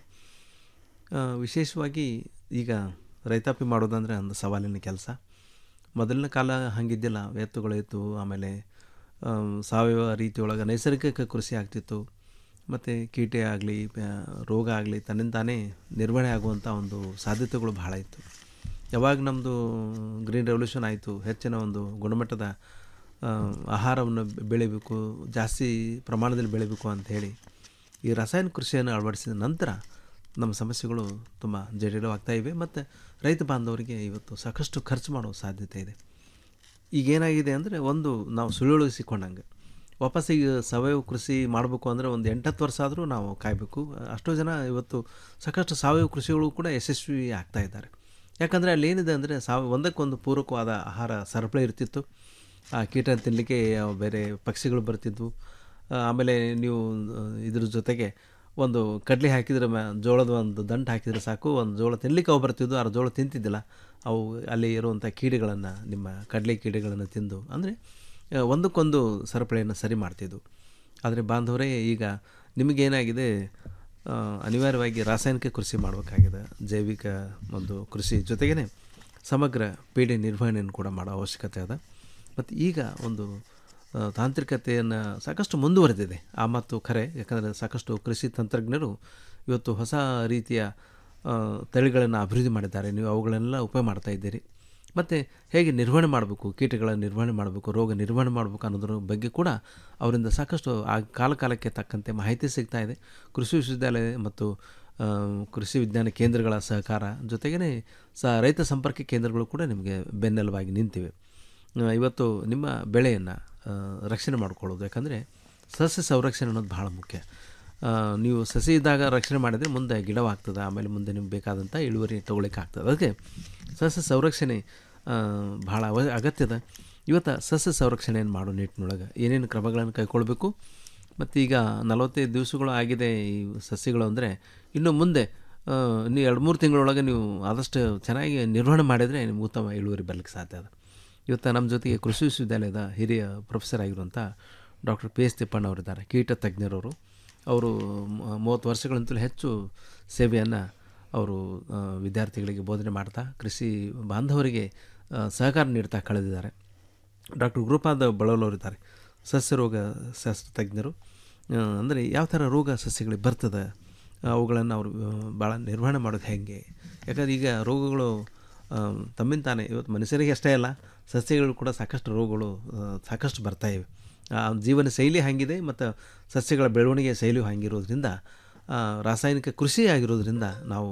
ಆ, ವಿಶೇಷವಾಗಿ ಈಗ ರೈತಾಪಿ ಮಾಡೋದಂದರೆ ಒಂದು ಸವಾಲಿನ ಕೆಲಸ ಮೊದಲಿನ ಕಾಲ ಹಾಗಿದ್ದಿಲ್ಲ ಎತ್ತುಗಳು ಇತ್ತು ಆಮೇಲೆ ಆಮ್, ಸಾವಯವ ರೀತಿಯೊಳಗೆ ನೈಸರ್ಗಿಕ ಕೃಷಿ ಆಗ್ತಿತ್ತು ಮತ್ತು ಕೀಟೆ ಆಗಲಿ ರೋಗ ಆಗಲಿ ತನ್ನಿಂದ ತಾನೇ ನಿರ್ವಹಣೆ ಆಗುವಂಥ ಒಂದು ಸಾಧ್ಯತೆಗಳು ಬಹಳ ಇತ್ತು ಯಾವಾಗ ನಮ್ಮದು ಗ್ರೀನ್ ರೆವಲ್ಯೂಷನ್ ಆಯಿತು ಹೆಚ್ಚಿನ ಒಂದು ಗುಣಮಟ್ಟದ ಆ, ಆಹಾರವನ್ನು ಬೆಳಿಬೇಕು ಜಾಸ್ತಿ ಪ್ರಮಾಣದಲ್ಲಿ ಬೆಳಿಬೇಕು ಅಂತ ಹೇಳಿ ಈ ರಾಸಾಯನಿಕ ಕೃಷಿಯನ್ನು ಅಳವಡಿಸಿದ ನಂತರ ನಮ್ಮ ಸಮಸ್ಯೆಗಳು ತುಂಬ ಜಟಿಲವಾಗ್ತಾ ಇವೆ ಮತ್ತು ರೈತ ಬಾಂಧವರಿಗೆ ಇವತ್ತು ಸಾಕಷ್ಟು ಖರ್ಚು ಮಾಡೋ ಸಾಧ್ಯತೆ ಇದೆ ಈಗೇನಾಗಿದೆ ಅಂದರೆ ಒಂದು ನಾವು ಸುಳಿವಳಿಸಿಕೊಂಡಂಗೆ ವಾಪಸ್ ಈಗ ಸಾವಯವ ಕೃಷಿ ಮಾಡಬೇಕು ಅಂದರೆ ಒಂದು ಎಂಟತ್ತು ವರ್ಷ ಆದರೂ ನಾವು ಕಾಯಬೇಕು ಅಷ್ಟೋ ಜನ ಇವತ್ತು ಸಾಕಷ್ಟು ಸಾವಯವ ಕೃಷಿಗಳು ಕೂಡ ಯಶಸ್ವಿ ಆಗ್ತಾ ಇದ್ದಾರೆ ಯಾಕಂದರೆ ಅಲ್ಲಿ ಏನಿದೆ ಅಂದರೆ ಸಾವ ಒಂದಕ್ಕೊಂದು ಪೂರಕವಾದ ಆಹಾರ ಸರಪಳಿ ಇರ್ತಿತ್ತು ಆ ಕೀಟ ತಿನ್ನಲಿಕ್ಕೆ ಯಾವ ಬೇರೆ ಪಕ್ಷಿಗಳು ಬರ್ತಿದ್ವು ಆ, ಆಮೇಲೆ ನೀವು ಆ, ಇದ್ರ ಜೊತೆಗೆ ಒಂದು ಕಡ್ಲೆ ಹಾಕಿದ್ರೆ ಮ ಜೋಳದ ಒಂದು ದಂಟು ಹಾಕಿದರೆ ಸಾಕು ಒಂದು ಜೋಳ ತಿನ್ನಲಿಕ್ಕೆ ಅವು ಬರ್ತಿದ್ವು ಆ ಜೋಳ ತಿಂತಿದ್ದಿಲ್ಲ ಅವು ಅಲ್ಲಿ ಇರುವಂಥ ಕೀಡೆಗಳನ್ನು ನಿಮ್ಮ ಕಡಲೆ ಕೀಡೆಗಳನ್ನು ತಿಂದು ಅಂದರೆ ಆ, ಒಂದಕ್ಕೊಂದು ಸರಪಳಿಯನ್ನು ಸರಿ ಮಾಡ್ತಿದ್ವು ಆದರೆ ಬಾಂಧವರೇ ಈಗ ನಿಮಗೇನಾಗಿದೆ ಆ, ಅನಿವಾರ್ಯವಾಗಿ ರಾಸಾಯನಿಕ ಕೃಷಿ ಮಾಡಬೇಕಾಗಿದೆ ಜೈವಿಕ ಒಂದು ಕೃಷಿ ಜೊತೆಗೇ ಸಮಗ್ರ ಪೀಡೆ ನಿರ್ವಹಣೆಯನ್ನು ಕೂಡ ಮಾಡೋ ಅವಶ್ಯಕತೆ ಅದ ಮತ್ತು ಈಗ ಒಂದು ಆ, ತಾಂತ್ರಿಕತೆಯನ್ನು ಸಾಕಷ್ಟು ಮುಂದುವರೆದಿದೆ ಆ ಮತ್ತು ಖರೆ ಯಾಕಂದರೆ ಸಾಕಷ್ಟು ಕೃಷಿ ತಂತ್ರಜ್ಞರು ಇವತ್ತು ಹೊಸ ರೀತಿಯ ಆ, ತಳಿಗಳನ್ನು ಅಭಿವೃದ್ಧಿ ಮಾಡಿದ್ದಾರೆ ನೀವು ಅವುಗಳನ್ನೆಲ್ಲ ಉಪಯೋಗ ಮಾಡ್ತಾ ಇದ್ದೀರಿ ಮತ್ತು ಹೇಗೆ ನಿರ್ವಹಣೆ ಮಾಡಬೇಕು ಕೀಟಗಳ ನಿರ್ವಹಣೆ ಮಾಡಬೇಕು ರೋಗ ನಿರ್ವಹಣೆ ಮಾಡಬೇಕು ಅನ್ನೋದ್ರ ಬಗ್ಗೆ ಕೂಡ ಅವರಿಂದ ಸಾಕಷ್ಟು ಆ ಕಾಲ ಕಾಲಕ್ಕೆ ತಕ್ಕಂತೆ ಮಾಹಿತಿ ಸಿಗ್ತಾ ಇದೆ ಕೃಷಿ ವಿಶ್ವವಿದ್ಯಾಲಯ ಮತ್ತು ಆ, ಕೃಷಿ ವಿಜ್ಞಾನ ಕೇಂದ್ರಗಳ ಸಹಕಾರ ಜೊತೆಗೇ ಸ ರೈತ ಸಂಪರ್ಕ ಕೇಂದ್ರಗಳು ಕೂಡ ನಿಮಗೆ ಬೆನ್ನೆಲುಬಾಗಿ ನಿಂತಿವೆ ಆ, ಇವತ್ತು ನಿಮ್ಮ ಬೆಳೆಯನ್ನು ರಕ್ಷಣೆ ಮಾಡ್ಕೊಳ್ಳೋದು ಯಾಕಂದರೆ ಸಸ್ಯ ಸಂರಕ್ಷಣೆ ಅನ್ನೋದು ಭಾಳ ಮುಖ್ಯ ಆ, ನೀವು ಸಸಿ ಇದ್ದಾಗ ರಕ್ಷಣೆ ಮಾಡಿದರೆ ಮುಂದೆ ಗಿಡವಾಗ್ತದೆ ಆಮೇಲೆ ಮುಂದೆ ನಿಮ್ಗೆ ಬೇಕಾದಂಥ ಇಳುವರಿ ತೊಗೊಳಿಕ್ಕೆ ಆಗ್ತದೆ ಅದಕ್ಕೆ ಸಸ್ಯ ಸಂರಕ್ಷಣೆ ಆ, ಭಾಳ ಅವ ಅಗತ್ಯದ ಇವತ್ತು ಸಸ್ಯ ಸಂರಕ್ಷಣೆಯನ್ನು ಮಾಡೋ ನಿಟ್ಟಿನೊಳಗೆ ಏನೇನು ಕ್ರಮಗಳನ್ನು ಕೈಗೊಳ್ಬೇಕು ಮತ್ತು ಈಗ ನಲವತ್ತೈದು ದಿವಸಗಳು ಆಗಿದೆ ಈ ಸಸ್ಯಗಳು ಅಂದರೆ ಇನ್ನು ಮುಂದೆ ಆ, ನೀವು ಎರಡು ಮೂರು ತಿಂಗಳೊಳಗೆ ನೀವು ಆದಷ್ಟು ಚೆನ್ನಾಗಿ ನಿರ್ವಹಣೆ ಮಾಡಿದರೆ ನಿಮ್ಗೆ ಉತ್ತಮ ಇಳುವರಿ ಬರಲಿಕ್ಕೆ ಸಾಧ್ಯ ಅದ ಇವತ್ತು ನಮ್ಮ ಜೊತೆಗೆ ಕೃಷಿ ವಿಶ್ವವಿದ್ಯಾಲಯದ ಹಿರಿಯ ಪ್ರೊಫೆಸರ್ ಆಗಿರುವಂಥ ಡಾಕ್ಟರ್ ಪಿ ಎಸ್ ತಿಪ್ಪಣ್ಣ ಅವರಿದ್ದಾರೆ ಕೀಟ ತಜ್ಞರವರು ಅವರು ಮ- ಮೂವತ್ತು ವರ್ಷಗಳಿಂತಲೂ ಹೆಚ್ಚು ಸೇವೆಯನ್ನು ಅವರು ಆ, ವಿದ್ಯಾರ್ಥಿಗಳಿಗೆ ಬೋಧನೆ ಮಾಡ್ತಾ ಕೃಷಿ ಬಾಂಧವರಿಗೆ ಆ, ಸಹಕಾರ ನೀಡ್ತಾ ಕಳೆದಿದ್ದಾರೆ ಡಾಕ್ಟರ್ ಗುರುಪಾದ ಬಳಲವರಿದ್ದಾರೆ ಸಸ್ಯರೋಗ ಶಾಸ್ತ್ರ ತಜ್ಞರು ಅಂದರೆ ಯಾವ ಥರ ರೋಗ ಸಸ್ಯಗಳಿಗೆ ಬರ್ತದೆ ಅವುಗಳನ್ನು ಅವರು ಭಾಳ ನಿರ್ವಹಣೆ ಮಾಡೋದು ಹೇಗೆ ಯಾಕಂದ್ರೆ ಈಗ ರೋಗಗಳು ಆ, ತಮ್ಮಿಂದ ತಾನೇ ಇವತ್ತು ಮನುಷ್ಯರಿಗೆ ಅಷ್ಟೇ ಅಲ್ಲ ಸಸ್ಯಗಳು ಕೂಡ ಸಾಕಷ್ಟು ರೋಗಗಳು ಆ, ಸಾಕಷ್ಟು ಬರ್ತಾ ಇವೆ ಆ ಜೀವನ ಶೈಲಿ ಹಾಗಿದೆ ಮತ್ತು ಸಸ್ಯಗಳ ಬೆಳವಣಿಗೆ ಶೈಲಿಯು ಹಾಗಿರೋದ್ರಿಂದ ಆ, ರಾಸಾಯನಿಕ ಕೃಷಿ ಆಗಿರೋದ್ರಿಂದ ನಾವು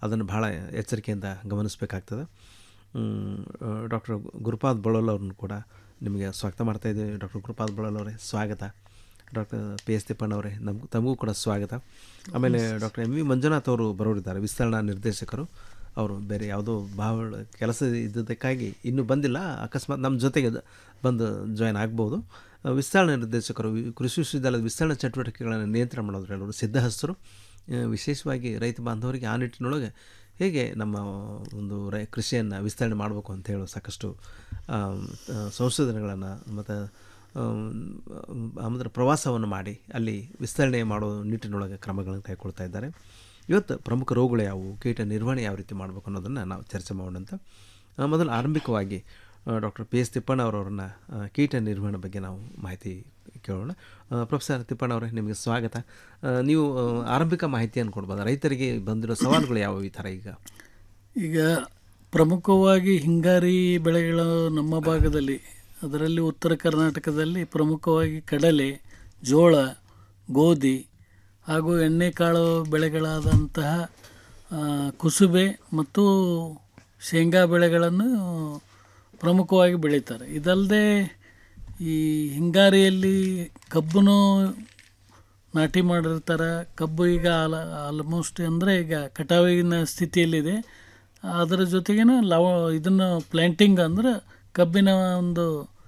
ಅದನ್ನು ಭಾಳ ಎಚ್ಚರಿಕೆಯಿಂದ ಗಮನಿಸಬೇಕಾಗ್ತದೆ ಡಾಕ್ಟರ್ ಗುರುಪಾದ್ ಬಳೋಲ್ ಅವ್ರನ್ನು ಕೂಡ ನಿಮಗೆ ಸ್ವಾಗತ ಮಾಡ್ತಾ ಇದ್ದೀವಿ ಡಾಕ್ಟರ್ ಗುರುಪಾದ್ ಬಳೋಲ್ ಅವರೇ ಸ್ವಾಗತ ಡಾಕ್ಟರ್ ಪಿ ಎಸ್ ತಿಪ್ಪಣ್ಣ ಅವರೇ ನಮ್ಗೆ ತಮಗೂ ಕೂಡ ಸ್ವಾಗತ ಆಮೇಲೆ ಡಾಕ್ಟರ್ ಎಂ ವಿ ಮಂಜುನಾಥ್ ಅವರು ಬರೋರಿದ್ದಾರೆ ವಿಸ್ತರಣಾ ನಿರ್ದೇಶಕರು ಅವರು ಬೇರೆ ಯಾವುದೋ ಭಾವ ಕೆಲಸ ಇದ್ದದಕ್ಕಾಗಿ ಇನ್ನೂ ಬಂದಿಲ್ಲ ಅಕಸ್ಮಾತ್ ನಮ್ಮ ಜೊತೆಗೆ ದ- ಬಂದು ಜಾಯ್ನ್ ಆಗ್ಬೋದು ಆ, ವಿಸ್ತರಣಾ ನಿರ್ದೇಶಕರು ವಿ- ಕೃಷಿ ವಿಶ್ವವಿದ್ಯಾಲಯದ ವಿಸ್ತರಣಾ ಚಟುವಟಿಕೆಗಳನ್ನು ನಿಯಂತ್ರಣ ಮಾಡೋದ್ರು ಎಲ್ಲರೂ ಸಿದ್ಧಹಸ್ತರು ಆ, ವಿಶೇಷವಾಗಿ ರೈತ ಬಾಂಧವರಿಗೆ ಆ ನಿಟ್ಟಿನೊಳಗೆ ಹೇಗೆ ನಮ್ಮ ಒಂದು ರೈ ಕೃಷಿಯನ್ನು ವಿಸ್ತರಣೆ ಮಾಡಬೇಕು ಅಂತ ಹೇಳೋ ಸಾಕಷ್ಟು ಆ, ಆ, ಸಂಶೋಧನೆಗಳನ್ನು ಮತ್ತು ಆಮೇಲೆ ಪ್ರವಾಸವನ್ನು ಮಾಡಿ ಅಲ್ಲಿ ವಿಸ್ತರಣೆ ಮಾಡೋ ನಿಟ್ಟಿನೊಳಗೆ ಕ್ರಮಗಳನ್ನು ಕೈಗೊಳ್ತಾ ಇದ್ದಾರೆ ಇವತ್ತು ಪ್ರಮುಖ ರೋಗಗಳು ಯಾವುವು ಕೀಟ ನಿರ್ವಹಣೆ ಯಾವ ರೀತಿ ಮಾಡಬೇಕು ಅನ್ನೋದನ್ನು ನಾವು ಚರ್ಚೆ ಮಾಡೋಣಂತ ಆ, ಮೊದಲು ಆರಂಭಿಕವಾಗಿ ಡಾಕ್ಟರ್ ಪಿ ಎಸ್ ತಿಪ್ಪಣ್ಣ ಅವರವ್ರನ್ನ ಆ, ಕೀಟ ನಿರ್ವಹಣೆ ಬಗ್ಗೆ ನಾವು ಮಾಹಿತಿ ಕೇಳೋಣ ಆ, ಪ್ರೊಫೆಸರ್ ತಿಪ್ಪಣ್ಣ ಅವರೇ ನಿಮಗೆ ಸ್ವಾಗತ ಆ, ನೀವು ಆ, ಆರಂಭಿಕ ಮಾಹಿತಿಯನ್ನು ಕೊಡ್ಬೋದು ರೈತರಿಗೆ ಬಂದಿರೋ ಸವಾಲುಗಳು ಯಾವುವು ಈ ಥರ ಈಗ ಈಗ ಪ್ರಮುಖವಾಗಿ ಹಿಂಗಾರಿ ಬೆಳೆಗಳು ನಮ್ಮ ಭಾಗದಲ್ಲಿ ಅದರಲ್ಲಿ ಉತ್ತರ ಕರ್ನಾಟಕದಲ್ಲಿ ಪ್ರಮುಖವಾಗಿ ಕಡಲೆ ಜೋಳ ಗೋಧಿ ಹಾಗೂ ಎಣ್ಣೆಕಾಳು ಬೆಳೆಗಳಾದಂತಹ ಆ, ಕುಸುಬೆ ಮತ್ತು ಶೇಂಗಾ ಬೆಳೆಗಳನ್ನು ಪ್ರಮುಖವಾಗಿ ಬೆಳೀತಾರೆ ಇದಲ್ಲದೆ ಈ ಹಿಂಗಾರಿಯಲ್ಲಿ ಕಬ್ಬನ್ನು ನಾಟಿ ಮಾಡಿರ್ತಾರೆ ಕಬ್ಬು ಈಗ ಆಲ ಆಲ್ಮೋಸ್ಟ್ ಅಂದರೆ ಈಗ ಕಟಾವಿನ ಸ್ಥಿತಿಯಲ್ಲಿದೆ ಅದರ ಜೊತೆಗೇನು ಲವ ಇದನ್ನು ಪ್ಲ್ಯಾಂಟಿಂಗ್ ಅಂದ್ರೆ ಕಬ್ಬಿನ ಒಂದು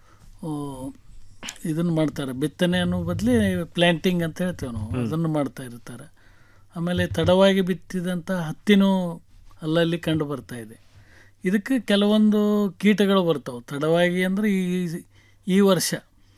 ಇದನ್ನು ಮಾಡ್ತಾರೆ ಬಿತ್ತನೆ ಅನ್ನೋ ಬದಲಿ ಪ್ಲ್ಯಾಂಟಿಂಗ್ ಅಂತ ಹೇಳ್ತೇವೆ ನಾವು ಅದನ್ನು ಮಾಡ್ತಾ ಇರ್ತಾರೆ ಆಮೇಲೆ ತಡವಾಗಿ ಬಿತ್ತಿದಂಥ ಹತ್ತಿನೂ ಅಲ್ಲಲ್ಲಿ ಕಂಡು ಬರ್ತಾ ಇದೆ ಇದಕ್ಕೆ ಕೆಲವೊಂದು ಕೀಟಗಳು ಬರ್ತಾವೆ ತಡವಾಗಿ ಅಂದರೆ ಈ ಈ ವರ್ಷ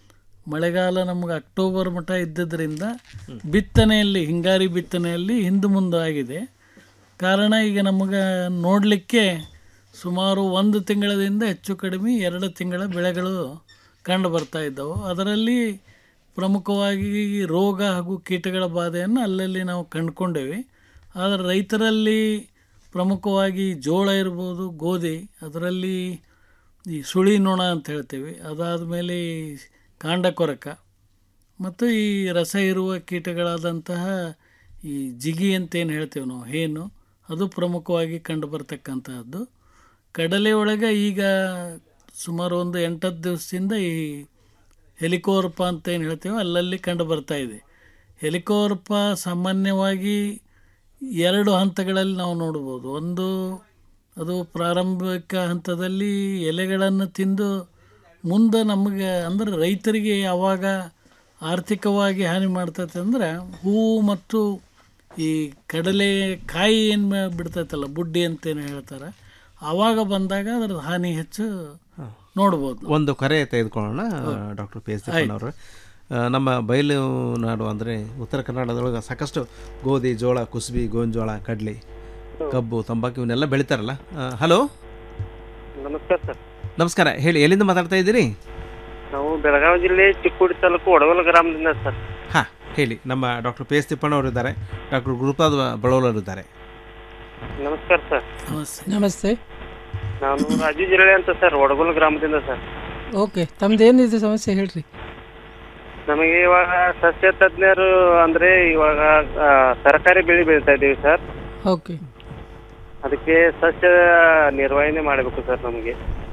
ಮಳೆಗಾಲ ನಮಗೆ ಅಕ್ಟೋಬರ್ ಮಟ್ಟ ಇದ್ದದ್ರಿಂದ ಬಿತ್ತನೆಯಲ್ಲಿ ಹಿಂಗಾರಿ ಬಿತ್ತನೆಯಲ್ಲಿ ಹಿಂದೆ ಮುಂದೆ ಆಗಿದೆ ಕಾರಣ ಈಗ ನಮಗೆ ನೋಡಲಿಕ್ಕೆ ಸುಮಾರು ಒಂದು ತಿಂಗಳದಿಂದ ಹೆಚ್ಚು ಕಡಿಮೆ ಎರಡು ತಿಂಗಳ ಬೆಳೆಗಳು ಕಂಡು ಬರ್ತಾ ಇದ್ದವು ಅದರಲ್ಲಿ ಪ್ರಮುಖವಾಗಿ ರೋಗ ಹಾಗೂ ಕೀಟಗಳ ಬಾಧೆಯನ್ನು ಅಲ್ಲಲ್ಲಿ ನಾವು ಕಂಡುಕೊಂಡೇವೆ ಆದರೆ ರೈತರಲ್ಲಿ ಪ್ರಮುಖವಾಗಿ ಜೋಳ ಇರ್ಬೋದು ಗೋಧಿ ಅದರಲ್ಲಿ ಈ ಸುಳಿ ನೊಣ ಅಂತ ಹೇಳ್ತೇವೆ ಅದಾದ ಮೇಲೆ ಈ ಕಾಂಡ ಕೊರಕ ಮತ್ತು ಈ ರಸ ಇರುವ ಕೀಟಗಳಾದಂತಹ ಈ ಜಿಗಿ ಅಂತ ಏನು ಹೇಳ್ತೇವೆ ನಾವು ಹೇನು ಅದು ಪ್ರಮುಖವಾಗಿ ಕಂಡು ಬರ್ತಕ್ಕಂತಹದ್ದು ಕಡಲೆ ಒಳಗೆ ಈಗ ಸುಮಾರು ಒಂದು ಎಂಟತ್ತು ದಿವಸದಿಂದ ಈ ಹೆಲಿಕೋರ್ಪ ಅಂತ ಏನು ಹೇಳ್ತೇವೆ ಅಲ್ಲಲ್ಲಿ ಕಂಡು ಬರ್ತಾ ಇದೆ ಹೆಲಿಕೋರ್ಪ ಸಾಮಾನ್ಯವಾಗಿ ಎರಡು ಹಂತಗಳಲ್ಲಿ ನಾವು ನೋಡ್ಬೋದು ಒಂದು ಅದು ಪ್ರಾರಂಭಿಕ ಹಂತದಲ್ಲಿ ಎಲೆಗಳನ್ನು ತಿಂದು ಮುಂದೆ ನಮಗೆ ಅಂದರೆ ರೈತರಿಗೆ ಯಾವಾಗ ಆರ್ಥಿಕವಾಗಿ ಹಾನಿ ಮಾಡ್ತೈತೆ ಅಂದರೆ ಹೂವು ಮತ್ತು ಈ ಕಡಲೆ ಕಾಯಿ ಏನು ಬಿಡ್ತೈತಲ್ಲ ಬುಡ್ಡಿ ಅಂತೇನು ಹೇಳ್ತಾರೆ ಆವಾಗ ಬಂದಾಗ ಅದರ ಹಾನಿ ಹೆಚ್ಚು ನೋಡ್ಬೋದು ಒಂದು ಕರೆ ತೆಗೆದುಕೊಳ್ಳೋಣ ಡಾಕ್ಟರ್ ಪಿ ಎಸ್ ಅವರು ನಮ್ಮ ಬಯಲು ನಾಡು ಅಂದರೆ ಉತ್ತರ ಕರ್ನಾಟಕದೊಳಗೆ ಸಾಕಷ್ಟು ಗೋಧಿ ಜೋಳ ಕುಸುಬಿ ಗೋಂಜೋಳ ಕಡ್ಲಿ ಕಬ್ಬು ತಂಬಾಕು ಇವನ್ನೆಲ್ಲ ಬೆಳಿತಾರಲ್ಲ ಹಲೋ ನಮಸ್ಕಾರ ಸರ್ ನಮಸ್ಕಾರ ಹೇಳಿ ಎಲ್ಲಿಂದ ಮಾತಾಡ್ತಾ ಇದ್ದೀರಿ ನಾವು ಬೆಳಗಾವಿ ಜಿಲ್ಲೆ ಚಿಕ್ಕೋಡಿ ತಾಲೂಕು ಒಡವಲ ಗ್ರಾಮದಿಂದ ಸರ್ ಹಾಂ ಹೇಳಿ ನಮ್ಮ ಡಾಕ್ಟರ್ ಪಿ ಎಸ್ ತಿಪ್ಪಣ್ಣವರು ಇದ್ದಾರೆ ಡಾಕ್ಟರ್ ಗುರುಪಾದ್ ಬಳೋಲರು ಇದ್ದಾರೆ ನಮಸ್ಕಾರ ಸರ್ ನಮಸ್ತೆ ನಾನು ರಾಜು ಜಿರಳೆ ಅಂತ ಸರ್ ಒಡಗೋಲ್ ಗ್ರಾಮದಿಂದ ಸರ್ ಓಕೆ ತಮ್ದೇನಿದೆ ಸಮಸ್ಯೆ ಹೇಳ್ರಿ ನಮಗೆ ಇವಾಗ ಸಸ್ಯ ತಜ್ಞರು ಅಂದ್ರೆ ಇವಾಗ ಆ, ತರಕಾರಿ ಬೆಳೆ ಬೆಳಿತಾ ಇದ್ದೀವಿ ಸರ್ ಓಕೆ ಅದಕ್ಕೆ ಸಸ್ಯ ನಿರ್ವಹಣೆ ಮಾಡಬೇಕು ಸರ್ ನಮಗೆ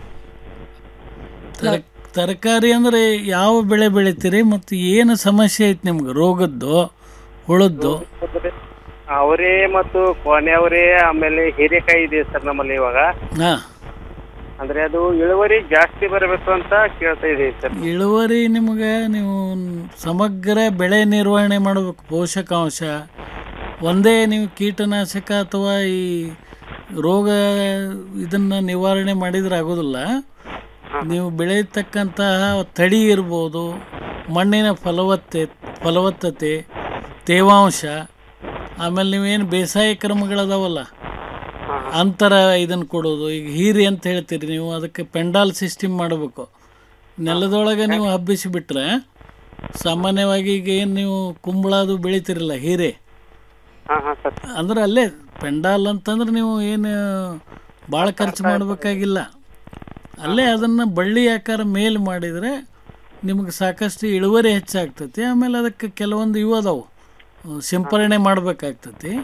ತರ- ತರಕಾರಿ ಅಂದರೆ ಯಾವ ಬೆಳೆ ಬೆಳಿತೀರಿ ಮತ್ತು ಏನು ಸಮಸ್ಯೆ ಐತೆ ನಿಮ್ಗೆ ರೋಗದ್ದು ಹುಳದ್ದು ಅವರೇ ಮತ್ತು ಕೊನೆ ಅವರೇ ಆಮೇಲೆ ಹೀರೆಕಾಯಿ ಇದೆ ಸರ್ ನಮ್ಮಲ್ಲಿ ಇವಾಗ ಹಾಂ ಅಂದ್ರೆ ಅದು ಇಳುವರಿ ಜಾಸ್ತಿ ಬರಬೇಕು ಅಂತ ಕೇಳ್ತಾ ಇದೀವಿ ಸರ್ ಇಳುವರಿ ನಿಮಗೆ ನೀವು ಸಮಗ್ರ ಬೆಳೆ ನಿರ್ವಹಣೆ ಮಾಡಬೇಕು ಪೋಷಕಾಂಶ ಒಂದೇ ನೀವು ಕೀಟನಾಶಕ ಅಥವಾ ಈ ರೋಗ ಇದನ್ನು ನಿವಾರಣೆ ಮಾಡಿದ್ರೆ ಆಗೋದಿಲ್ಲ ನೀವು ಬೆಳೆಯತಕ್ಕಂತಹ ತಳಿ ಇರ್ಬೋದು ಮಣ್ಣಿನ ಫಲವತ್ತೆ ಫಲವತ್ತತೆ ತೇವಾಂಶ ಆಮೇಲೆ ನೀವೇನು ಬೇಸಾಯ ಕ್ರಮಗಳದಾವಲ್ಲ ಅಂತರ ಇದನ್ನು ಕೊಡೋದು ಈಗ ಹೀರಿ ಅಂತ ಹೇಳ್ತೀರಿ ನೀವು ಅದಕ್ಕೆ ಪೆಂಡಾಲ್ ಸಿಸ್ಟಮ್ ಮಾಡಬೇಕು ನೆಲದೊಳಗೆ ನೀವು ಹಬ್ಬಿಸಿ ಬಿಟ್ರೆ ಸಾಮಾನ್ಯವಾಗಿ ಈಗ ಏನು ನೀವು ಕುಂಬಳದು ಬೆಳಿತೀರಲ್ಲ ಹೀರೆ ಹಾ ಹಾ ಸರ್ ಅಂದ್ರೆ ಅಲ್ಲೇ ಪೆಂಡಾಲ್ ಅಂತಂದ್ರೆ ನೀವು ಏನು ಭಾಳ ಖರ್ಚು ಮಾಡಬೇಕಾಗಿಲ್ಲ ಅಲ್ಲೇ ಅದನ್ನು ಬಳ್ಳಿ ಆಕಾರ ಮೇಲ್ ಮಾಡಿದರೆ ನಿಮಗೆ ಸಾಕಷ್ಟು ಇಳುವರಿ ಹೆಚ್ಚಾಗ್ತೈತಿ ಆಮೇಲೆ ಅದಕ್ಕೆ ಕೆಲವೊಂದು ಇವು ಅದಾವು ಅಹ್, ಸಿಂಪರಣೆ ಮಾಡಬೇಕಾಗ್ತೈತಿ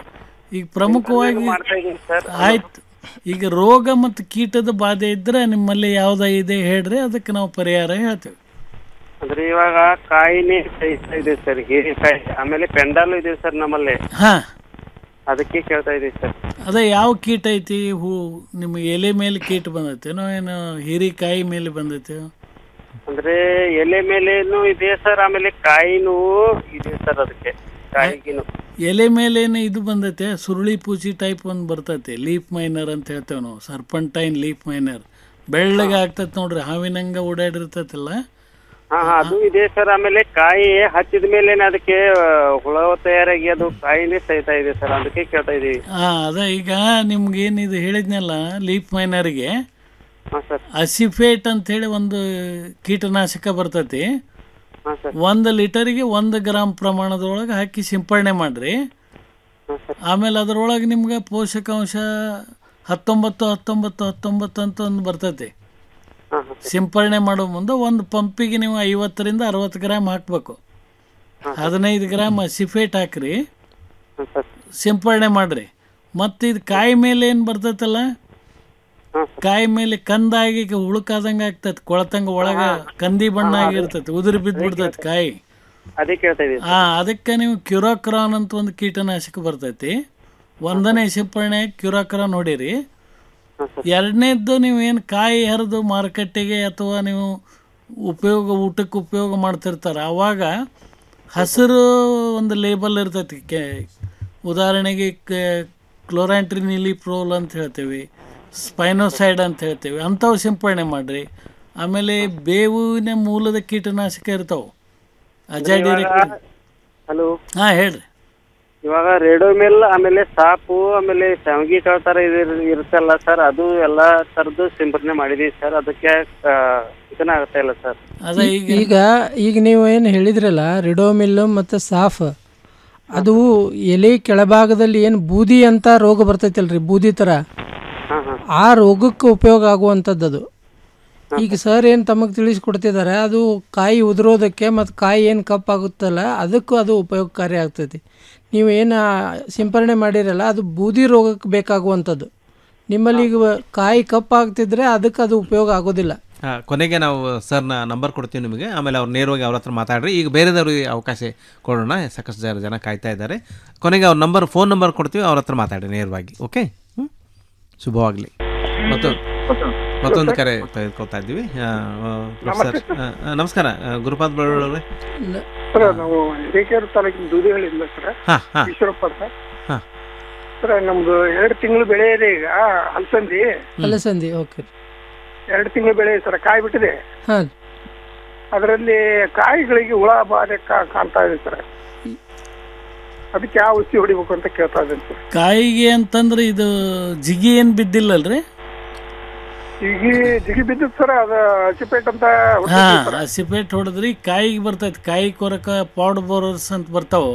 ಈಗ ಪ್ರಮುಖವಾಗಿ ಮಾಡ್ತಾ ಇದೀನಿ ಸರ್ ಆಯ್ತು ಈಗ ರೋಗ ಮತ್ತು ಕೀಟದ ಬಾಧೆ ಇದ್ರೆ ನಿಮ್ಮಲ್ಲಿ ಯಾವ್ದ ಇದೆ ಹೇಳ್ರಿ ಅದಕ್ಕೆ ನಾವು ಪರಿಹಾರ ಹೇಳ್ತೇವೆ ಅಂದ್ರೆ ಇವಾಗ ಕಾಯಿನೇ ಸಹಿಸ್ತಾ ಇದೆ ಸರ್ ಹೀರೆಕಾಯಿ ಆಮೇಲೆ ಪೆಂಡಾಲು ಇದೆ ಸರ್ ನಮ್ಮಲ್ಲಿ ಹಾ ಅದಕ್ಕೆ ಕೇಳ್ತಾ ಇದೀವಿ ಸರ್ ಅದೇ ಯಾವ ಕೀಟ ಐತಿ ಹೂ ನಿಮ್ಮ ಎಲೆ ಮೇಲೆ ಕೀಟ ಬಂದೈತೇನೋ ಏನು ಹೀರಿಕಾಯಿ ಮೇಲೆ ಬಂದೈತೆ ಅಂದ್ರೆ ಎಲೆ ಮೇಲೇನು ಇದೆ ಸರ್ ಆಮೇಲೆ ಕಾಯಿನೂ ಇದೆ ಸರ್ ಅದಕ್ಕೆ ಕಾಯಿಗಿನು ಎಲೆ ಮೇಲೇನು ಇದು ಬಂದೈತೆ ಸುರುಳಿ ಪೂಚಿ ಟೈಪ್ ಒಂದು ಬರ್ತೈತೆ ಲೀಫ್ ಮೈನರ್ ಅಂತ ಹೇಳ್ತೇವೆ ನಾವು ಸರ್ಪಂಟೈನ್ ಲೀಫ್ ಮೈನರ್ ಬೆಳ್ಳಗೆ ಆಗ್ತೈತೆ ನೋಡ್ರಿ ಹಾವಿನಂಗ ಓಡಾಡಿರ್ತೈತಲ್ಲ ಹಾ ಹಾ ಅದು ಇದೆ ಸರ್ ಆಮೇಲೆ ಕಾಯಿ ಹಚ್ಚಿದ ಮೇಲೆ ಅದಕ್ಕೆ ಆ, ಹುಳ ತಯಾರಾಗಿ ಅದು ಕಾಯಿನೇ ಸಹಿತ ಇದೆ ಸರ್ ಅದಕ್ಕೆ ಕೇಳ್ತಾ ಇದೀವಿ ಹಾ ಅದ ಈಗ ನಿಮ್ಗೆ ಏನಿದು ಹೇಳಿದ್ನಲ್ಲ ಲೀಫ್ ಮೈನರ್ಗೆ ಹಾ ಸರ್ ಅಸಿಫೇಟ್ ಅಂತ ಹೇಳಿ ಒಂದು ಕೀಟನಾಶಕ ಬರ್ತೈತಿ ಹಾ ಸರ್ ಒಂದು ಲೀಟರಿಗೆ ಒಂದು ಗ್ರಾಮ್ ಪ್ರಮಾಣದೊಳಗೆ ಹಾಕಿ ಸಿಂಪರಣೆ ಮಾಡ್ರಿ ಆಮೇಲೆ ಅದರೊಳಗೆ ನಿಮ್ಗೆ ಪೋಷಕಾಂಶ ಹತ್ತೊಂಬತ್ತು ಹತ್ತೊಂಬತ್ತು ಹತ್ತೊಂಬತ್ತು ಅಂತ ಒಂದು ಬರ್ತೈತಿ ಸಿಂಪರಣೆ ಮಾಡೋ ಮುಂದೆ ಒಂದು ಪಂಪಿಗೆ ನೀವು ಐವತ್ತರಿಂದ ಅರವತ್ತು ಗ್ರಾಮ್ ಹಾಕಬೇಕು ಹದಿನೈದು ಗ್ರಾಮ್ ಸಿಫೇಟ್ ಹಾಕ್ರಿ ಸಿಂಪರಣೆ ಮಾಡ್ರಿ ಮತ್ತು ಇದು ಕಾಯಿ ಮೇಲೆ ಏನು ಬರ್ತೈತಲ್ಲ ಕಾಯಿ ಮೇಲೆ ಕಂದಾಗಿ ಹುಳುಕಾದಂಗೆ ಆಗ್ತೈತಿ ಕೊಳತಂಗ ಒಳಗ ಕಂದಿ ಬಣ್ಣ ಆಗಿರ್ತೈತಿ ಉದುರಿ ಬಿದ್ದು ಬಿಡ್ತೈತಿ ಕಾಯಿ ಅದೇ ಕೇಳ್ತಾ ಇದೀವಿ ಆ ಅದಕ್ಕೆ ನೀವು ಕ್ಯುರಾಕ್ರಾನ್ ಅಂತ ಒಂದು ಕೀಟನಾಶಕ ಬರ್ತೈತಿ ಒಂದನೇ ಸಿಂಪರಣೆ ಕ್ಯುರಾಕ್ರಾನ್ ಹೊಡೀರಿ ಎರಡನೇದ್ದು ನೀವು ಏನು ಕಾಯಿ ಹರಿದು ಮಾರುಕಟ್ಟೆಗೆ ಅಥವಾ ನೀವು ಉಪಯೋಗ ಊಟಕ್ಕೆ ಉಪಯೋಗ ಮಾಡ್ತಿರ್ತಾರ ಅವಾಗ ಹಸಿರು ಒಂದು ಲೇಬಲ್ ಇರ್ತೈತಿ ಕೆ ಉದಾಹರಣೆಗೆ ಕ್ಲೋರಾಂಟ್ರಿನಿಲಿ ಪ್ರೋಲ್ ಅಂತ ಹೇಳ್ತೇವೆ ಸ್ಪೈನೋಸೈಡ್ ಅಂತ ಹೇಳ್ತೇವೆ ಅಂಥವು ಸಿಂಪರಣೆ ಮಾಡಿರಿ ಆಮೇಲೆ ಬೇವಿನ ಮೂಲದ ಕೀಟನಾಶಕ ಇರ್ತಾವೆ ಅಜಾಡಿರೆಕ್ಟ್ ಹಲೋ ಹಾ ಹೇಳ್ರಿ ಇವಾಗ ರೇಡೋಮಿಲ್ ಆಮೇಲೆ ಸಾಪು ಆಮೇಲೆ ಶಾವಿಗೆ ಕಾಳು ತರ ಇದ್- ಇರುತ್ತಲ್ಲ ಸರ್ ಅದು ಎಲ್ಲಾ ತರದ್ದು ಸಿಂಪಡಣೆ ಮಾಡಿದೀವಿ ಸರ್ ಅದಕ್ಕೆ ಆ, ಇದನ್ನ ಆಗ್ತಾ ಇಲ್ಲ ಸರ್ ಈಗ ಈಗ ನೀವು ಏನು ಹೇಳಿದ್ರಲ್ಲ ರಿಡೋಮಿಲ್ ಮತ್ತು ಸಾಫ್ ಅದು ಎಲೆ ಕೆಳಭಾಗದಲ್ಲಿ ಏನು ಬೂದಿ ಅಂತ ರೋಗ ಬರ್ತೈತಲ್ರಿ ಬೂದಿ ಥರ ಆ ರೋಗಕ್ಕೆ ಉಪಯೋಗ ಆಗುವಂಥದ್ದು ಅದು ಈಗ ಸರ್ ಏನು ತಮಗೆ ತಿಳಿಸ್ಕೊಡ್ತಿದ್ದಾರೆ ಅದು ಕಾಯಿ ಉದುರೋದಕ್ಕೆ ಮತ್ತು ಕಾಯಿ ಏನು ಕಪ್ಪಾಗುತ್ತಲ್ಲ ಅದಕ್ಕೂ ಅದು ಉಪಯೋಗಕಾರಿ ಆಗ್ತೈತಿ ನೀವು ಏನು ಸಿಂಪರಣೆ ಮಾಡಿರಲ್ಲ ಅದು ಬೂದಿ ರೋಗಕ್ಕೆ ಬೇಕಾಗುವಂಥದ್ದು ನಿಮ್ಮಲ್ಲಿ ಈಗ ಕಾಯಿ ಕಪ್ಪಾಗ್ತಿದ್ರೆ ಅದಕ್ಕೆ ಅದು ಉಪಯೋಗ ಆಗೋದಿಲ್ಲ ಆ, ಕೊನೆಗೆ ನಾವು ಸರ್ನ ನಂಬರ್ ಕೊಡ್ತೀವಿ ನಿಮಗೆ ಆಮೇಲೆ ಅವ್ರು ನೇರವಾಗಿ ಅವ್ರ ಹತ್ರ ಮಾತಾಡ್ರಿ ಈಗ ಬೇರೆದವ್ರಿಗೆ ಅವಕಾಶ ಕೊಡೋಣ ಸಾಕಷ್ಟು ಜನ ಜನ ಕಾಯ್ತಾ ಇದ್ದಾರೆ ಕೊನೆಗೆ ಅವ್ರ ನಂಬರ್ ಫೋನ್ ನಂಬರ್ ಕೊಡ್ತೀವಿ ಅವ್ರ ಹತ್ರ ಮಾತಾಡಿ ನೇರವಾಗಿ ಓಕೆ ಹ್ಞೂ ಶುಭವಾಗಲಿ ಮತ್ತು ಮತ್ತೊಂದು ಕರೆ ತೆಗೆದುಕೊಳ್ತಾ ಇದ್ದೀವಿ ಆ, ಆ, ಪ್ರೊಫೆಸರ್ ಆ, ಆ, ನಮಸ್ಕಾರ ಆ, ಗುರುಪಾದ್ ಬಳ್ಳೊಳ್ಳೆ ಸರ್ ನಾವು ಹಿರೇಕೆರೆ ತಾಲೂಕಿನ ದೂದಿಹಳ್ಳಿಯಿಂದ ಸರ್ ಹಾ, ಹಾ. ಈಶ್ವರಪ್ಪ ಸರ್ ಹಾ. ಸರ್ ನಮ್ದು ಎರಡು ತಿಂಗಳು ಬೆಳೆ ಇದೆ ಈಗ ಅಲಸಂದಿ ಅಲಸಂದಿ ಓಕೆ ಎರಡು ತಿಂಗಳು ಬೆಳೆ ಸರ್ ಕಾಯಿ ಬಿಟ್ಟಿದೆ ಹಾಂ ಅದರಲ್ಲಿ ಕಾಯಿಗಳಿಗೆ ಹುಳ ಬಾಧೆ ಕಾ- ಕಾಣ್ತಾ ಇದೆ ಸರ್ ಅದಕ್ಕೆ ಯಾವ ಔಷಧಿ ಹೊಡಿಬೇಕು ಅಂತ ಕೇಳ್ತಾ ಇದ್ದೇನೆ ಸರ್ ಕಾಯಿಗೆ ಅಂತಂದ್ರೆ ಇದು ಜಿಗಿ ಏನು ಬಿದ್ದಿಲ್ಲಲ್ರಿ ಈಗ ಜಿಗಿ ಬಿದ್ದಿತ್ತು ಸರ್ ಅದು ಹಸಿಪೇಟ್ ಅಂತ ಹಾ ಹೊಡ್ದಿದ್ವಿ ಸರ್. ಹಸಿಪೇಟ್ ಹೊಡೆದ್ರಿ ಕಾಯಿಗೆ ಬರ್ತೈತಿ ಕಾಯಿ ಕೊರಕ ಪೌಡ್ ಬೋರರ್ಸ್ ಅಂತ ಬರ್ತಾವು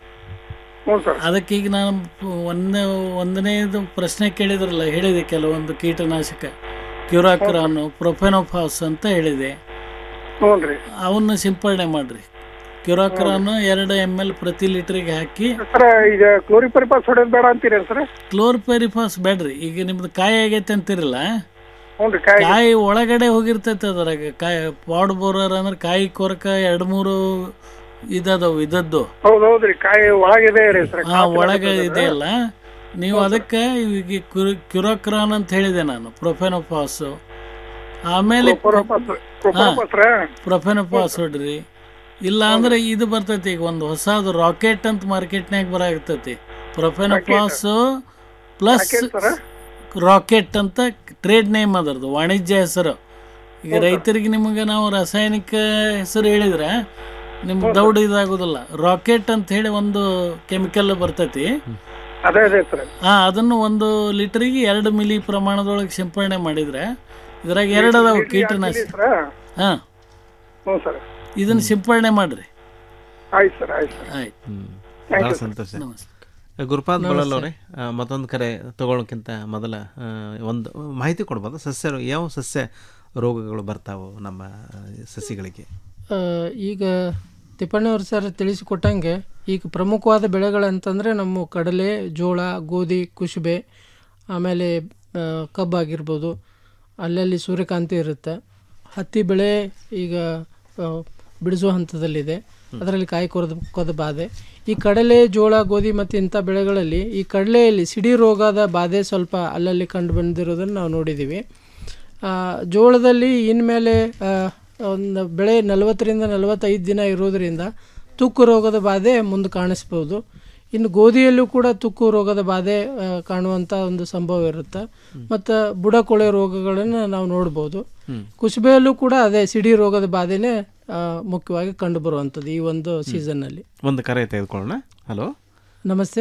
ಅದಕ್ಕೆ ಈಗ ನಾನು ಒಂದನೇ ಒಂದನೇದು ಪ್ರಶ್ನೆ ಕೇಳಿದ್ರಲ್ಲ ಹೇಳಿದೆ ಕೆಲವೊಂದು ಕೀಟನಾಶಕ ಕ್ಯೂರಾಕ್ರಾನು ಪ್ರೊಫೆನೋಫಾಸ್ ಅಂತ ಹೇಳಿದೆ ಹ್ಞೂನ್ರಿ ಅವನ್ನ ಸಿಂಪರಣೆ ಮಾಡ್ರಿ ಕ್ಯೂರಾಕ್ರಾನು ಎರಡು ಎಮ್ ಎಲ್ ಪ್ರತಿ ಲೀಟ್ರಿಗೆ ಹಾಕಿ ಸರ್ ಈಗ ಕ್ಲೋರಿಪರಿಪಾಸ್ ಹೊಡೆಯೋದು ಬೇಡ ಅಂತೀರೇನು ಸರ್ ಕ್ಲೋರ್ಪೆರಿಫಾಸ್ ಬೇಡ್ರಿ ಈಗ ನಿಮ್ದು ಕಾಯಿ ಆಗೈತೆ ಅಂತಿರಲ್ಲ ಹ್ಞೂನ್ರಿ ಕಾಯಿ ಕಾಯಿ ಒಳಗಡೆ ಹೋಗಿರ್ತೈತೆ ಅದ್ರಾಗ ಕಾಯಿ ಪಾಡ್ ಬೋರರ್ ಅಂದ್ರೆ ಕಾಯಿ ಕೊರಕ ಎರಡು ಮೂರು ಇದದವು ಇದದ್ದು ಹೌದು ಹೌದ್ರಿ ಕಾಯಿ ಒಳಗಿದೆ ರೀ ಸರ್ ಹಾ ಒಳಗೆ ಇದೆಯಲ್ಲ ನೀವು ಅದಕ್ಕೆ ಈಗ ಕ್ಯುರೋಕ್ರಾನ್ ಅಂತ ಹೇಳಿದೆ ನಾನು ಪ್ರೊಫೆನೋಪಾಸ್ ಆಮೇಲೆ ಪ್ರೊಫೆನೋಪಾಸ್ ಹೊಡ್ರಿ ಇಲ್ಲ ಅಂದ್ರೆ ಇದು ಬರ್ತೈತಿ ಈಗ ಒಂದು ಹೊಸದು ರಾಕೆಟ್ ಅಂತ ಮಾರ್ಕೆಟ್ನಾಗ ಬರಾಕತ್ತೈತಿ ಪ್ರೊಫೆನೋಪಾಸ್ ಪ್ಲಸ್ ರಾಕೆಟ್ ಅಂತ ಟ್ರೇಡ್ ನೇಮ್ ಅದರದು ವಾಣಿಜ್ಯ ಹೆಸರು ಈಗ ರೈತರಿಗೆ ನಿಮಗೆ ನಾವು ರಾಸಾಯನಿಕ ಹೆಸರು ಹೇಳಿದ್ರೆ ನಿಮ್ಗೆ ದೌಡ್ ಇದಾಗೋದಿಲ್ಲ ರಾಕೆಟ್ ಅಂತ ಹೇಳಿ ಒಂದು ಕೆಮಿಕಲ್ ಬರ್ತೈತಿ ಅದೇ ಅದೇ ಸರ್ ಹಾ ಅದನ್ನು ಒಂದು ಲೀಟರಿಗೆ ಎರಡು ಮಿಲಿ ಪ್ರಮಾಣದೊಳಗೆ ಸಿಂಪರಣೆ ಮಾಡಿದ್ರೆ ಇದ್ರಾಗ ಎರಡು ಅದಾವ ಕೀಟನಾಶಕ ಹಾ ಹ್ಞೂ ಸರ್ ಇದನ್ನ ಸಿಂಪರಣೆ ಮಾಡ್ರಿ ಆಯ್ತು ಸರ್ ಆಯ್ತು ಸರ್ ಆಯ್ತು ಭಾಳ ಸಂತೋಷ ಗುರುಪಾದ್ ಬಳಲ್ ಅವರೇ ಮತ್ತೊಂದು ಕರೆ ತಗೊಳ್ಳೋಕ್ಕಿಂತ ಮೊದಲ ಆ, ಒಂದು ಮಾಹಿತಿ ಕೊಡ್ಬೋದು ಸಸ್ಯ ಯಾವ ಸಸ್ಯ ರೋಗಗಳು ಬರ್ತಾವೋ ನಮ್ಮ ಆ, ಸಸಿಗಳಿಗೆ ಆ, ಈಗ ತಿಪ್ಪಣ್ಣವ್ರು ಸರ್ ತಿಳಿಸಿಕೊಟ್ಟಂಗೆ ಈಗ ಪ್ರಮುಖವಾದ ಬೆಳೆಗಳಂತಂದರೆ ನಮ್ಮ ಕಡಲೆ ಜೋಳ ಗೋಧಿ ಕುಸುಬೆ ಆಮೇಲೆ ಆ, ಕಬ್ಬಾಗಿರ್ಬೋದು ಅಲ್ಲಲ್ಲಿ ಸೂರ್ಯಕಾಂತಿ ಇರುತ್ತೆ ಹತ್ತಿ ಬೆಳೆ ಈಗ ಆ, ಬಿಡಿಸುವ ಹಂತದಲ್ಲಿದೆ ಅದರಲ್ಲಿ ಕಾಯಿ ಕೊರದ ಕೊದ ಬಾಧೆ ಈ ಕಡಲೆ ಜೋಳ ಗೋಧಿ ಮತ್ತು ಇಂಥ ಬೆಳೆಗಳಲ್ಲಿ ಈ ಕಡಲೆಯಲ್ಲಿ ಸಿಡಿ ರೋಗದ ಬಾಧೆ ಸ್ವಲ್ಪ ಅಲ್ಲಲ್ಲಿ ಕಂಡು ಬಂದಿರೋದನ್ನು ನಾವು ನೋಡಿದ್ದೀವಿ ಆ, ಜೋಳದಲ್ಲಿ ಇನ್ಮೇಲೆ ಆ, ಒಂದು ಬೆಳೆ ನಲವತ್ತರಿಂದ ನಲವತ್ತೈದು ದಿನ ಇರೋದರಿಂದ ತುಕ್ಕು ರೋಗದ ಬಾಧೆ ಮುಂದೆ ಕಾಣಿಸ್ಬೋದು ಇನ್ನು ಗೋಧಿಯಲ್ಲೂ ಕೂಡ ತುಕ್ಕು ರೋಗದ ಬಾಧೆ ಆ, ಕಾಣುವಂಥ ಒಂದು ಸಂಭವ ಇರುತ್ತೆ ಮತ್ತು ಬುಡಕೊಳೆ ರೋಗಗಳನ್ನು ನಾವು ನೋಡ್ಬೋದು ಕುಸುಬೆಯಲ್ಲೂ ಕೂಡ ಅದೇ ಸಿಡಿ ರೋಗದ ಬಾಧೆನೇ ಆ, ಮುಖ್ಯವಾಗಿ ಕಂಡು ಬರುವಂಥದ್ದು ಈ ಒಂದು ಸೀಸನ್ನಲ್ಲಿ ಒಂದು ಕರೆ ತೆಗೆದುಕೊಳ್ಳೋಣ ಹಲೋ ನಮಸ್ತೆ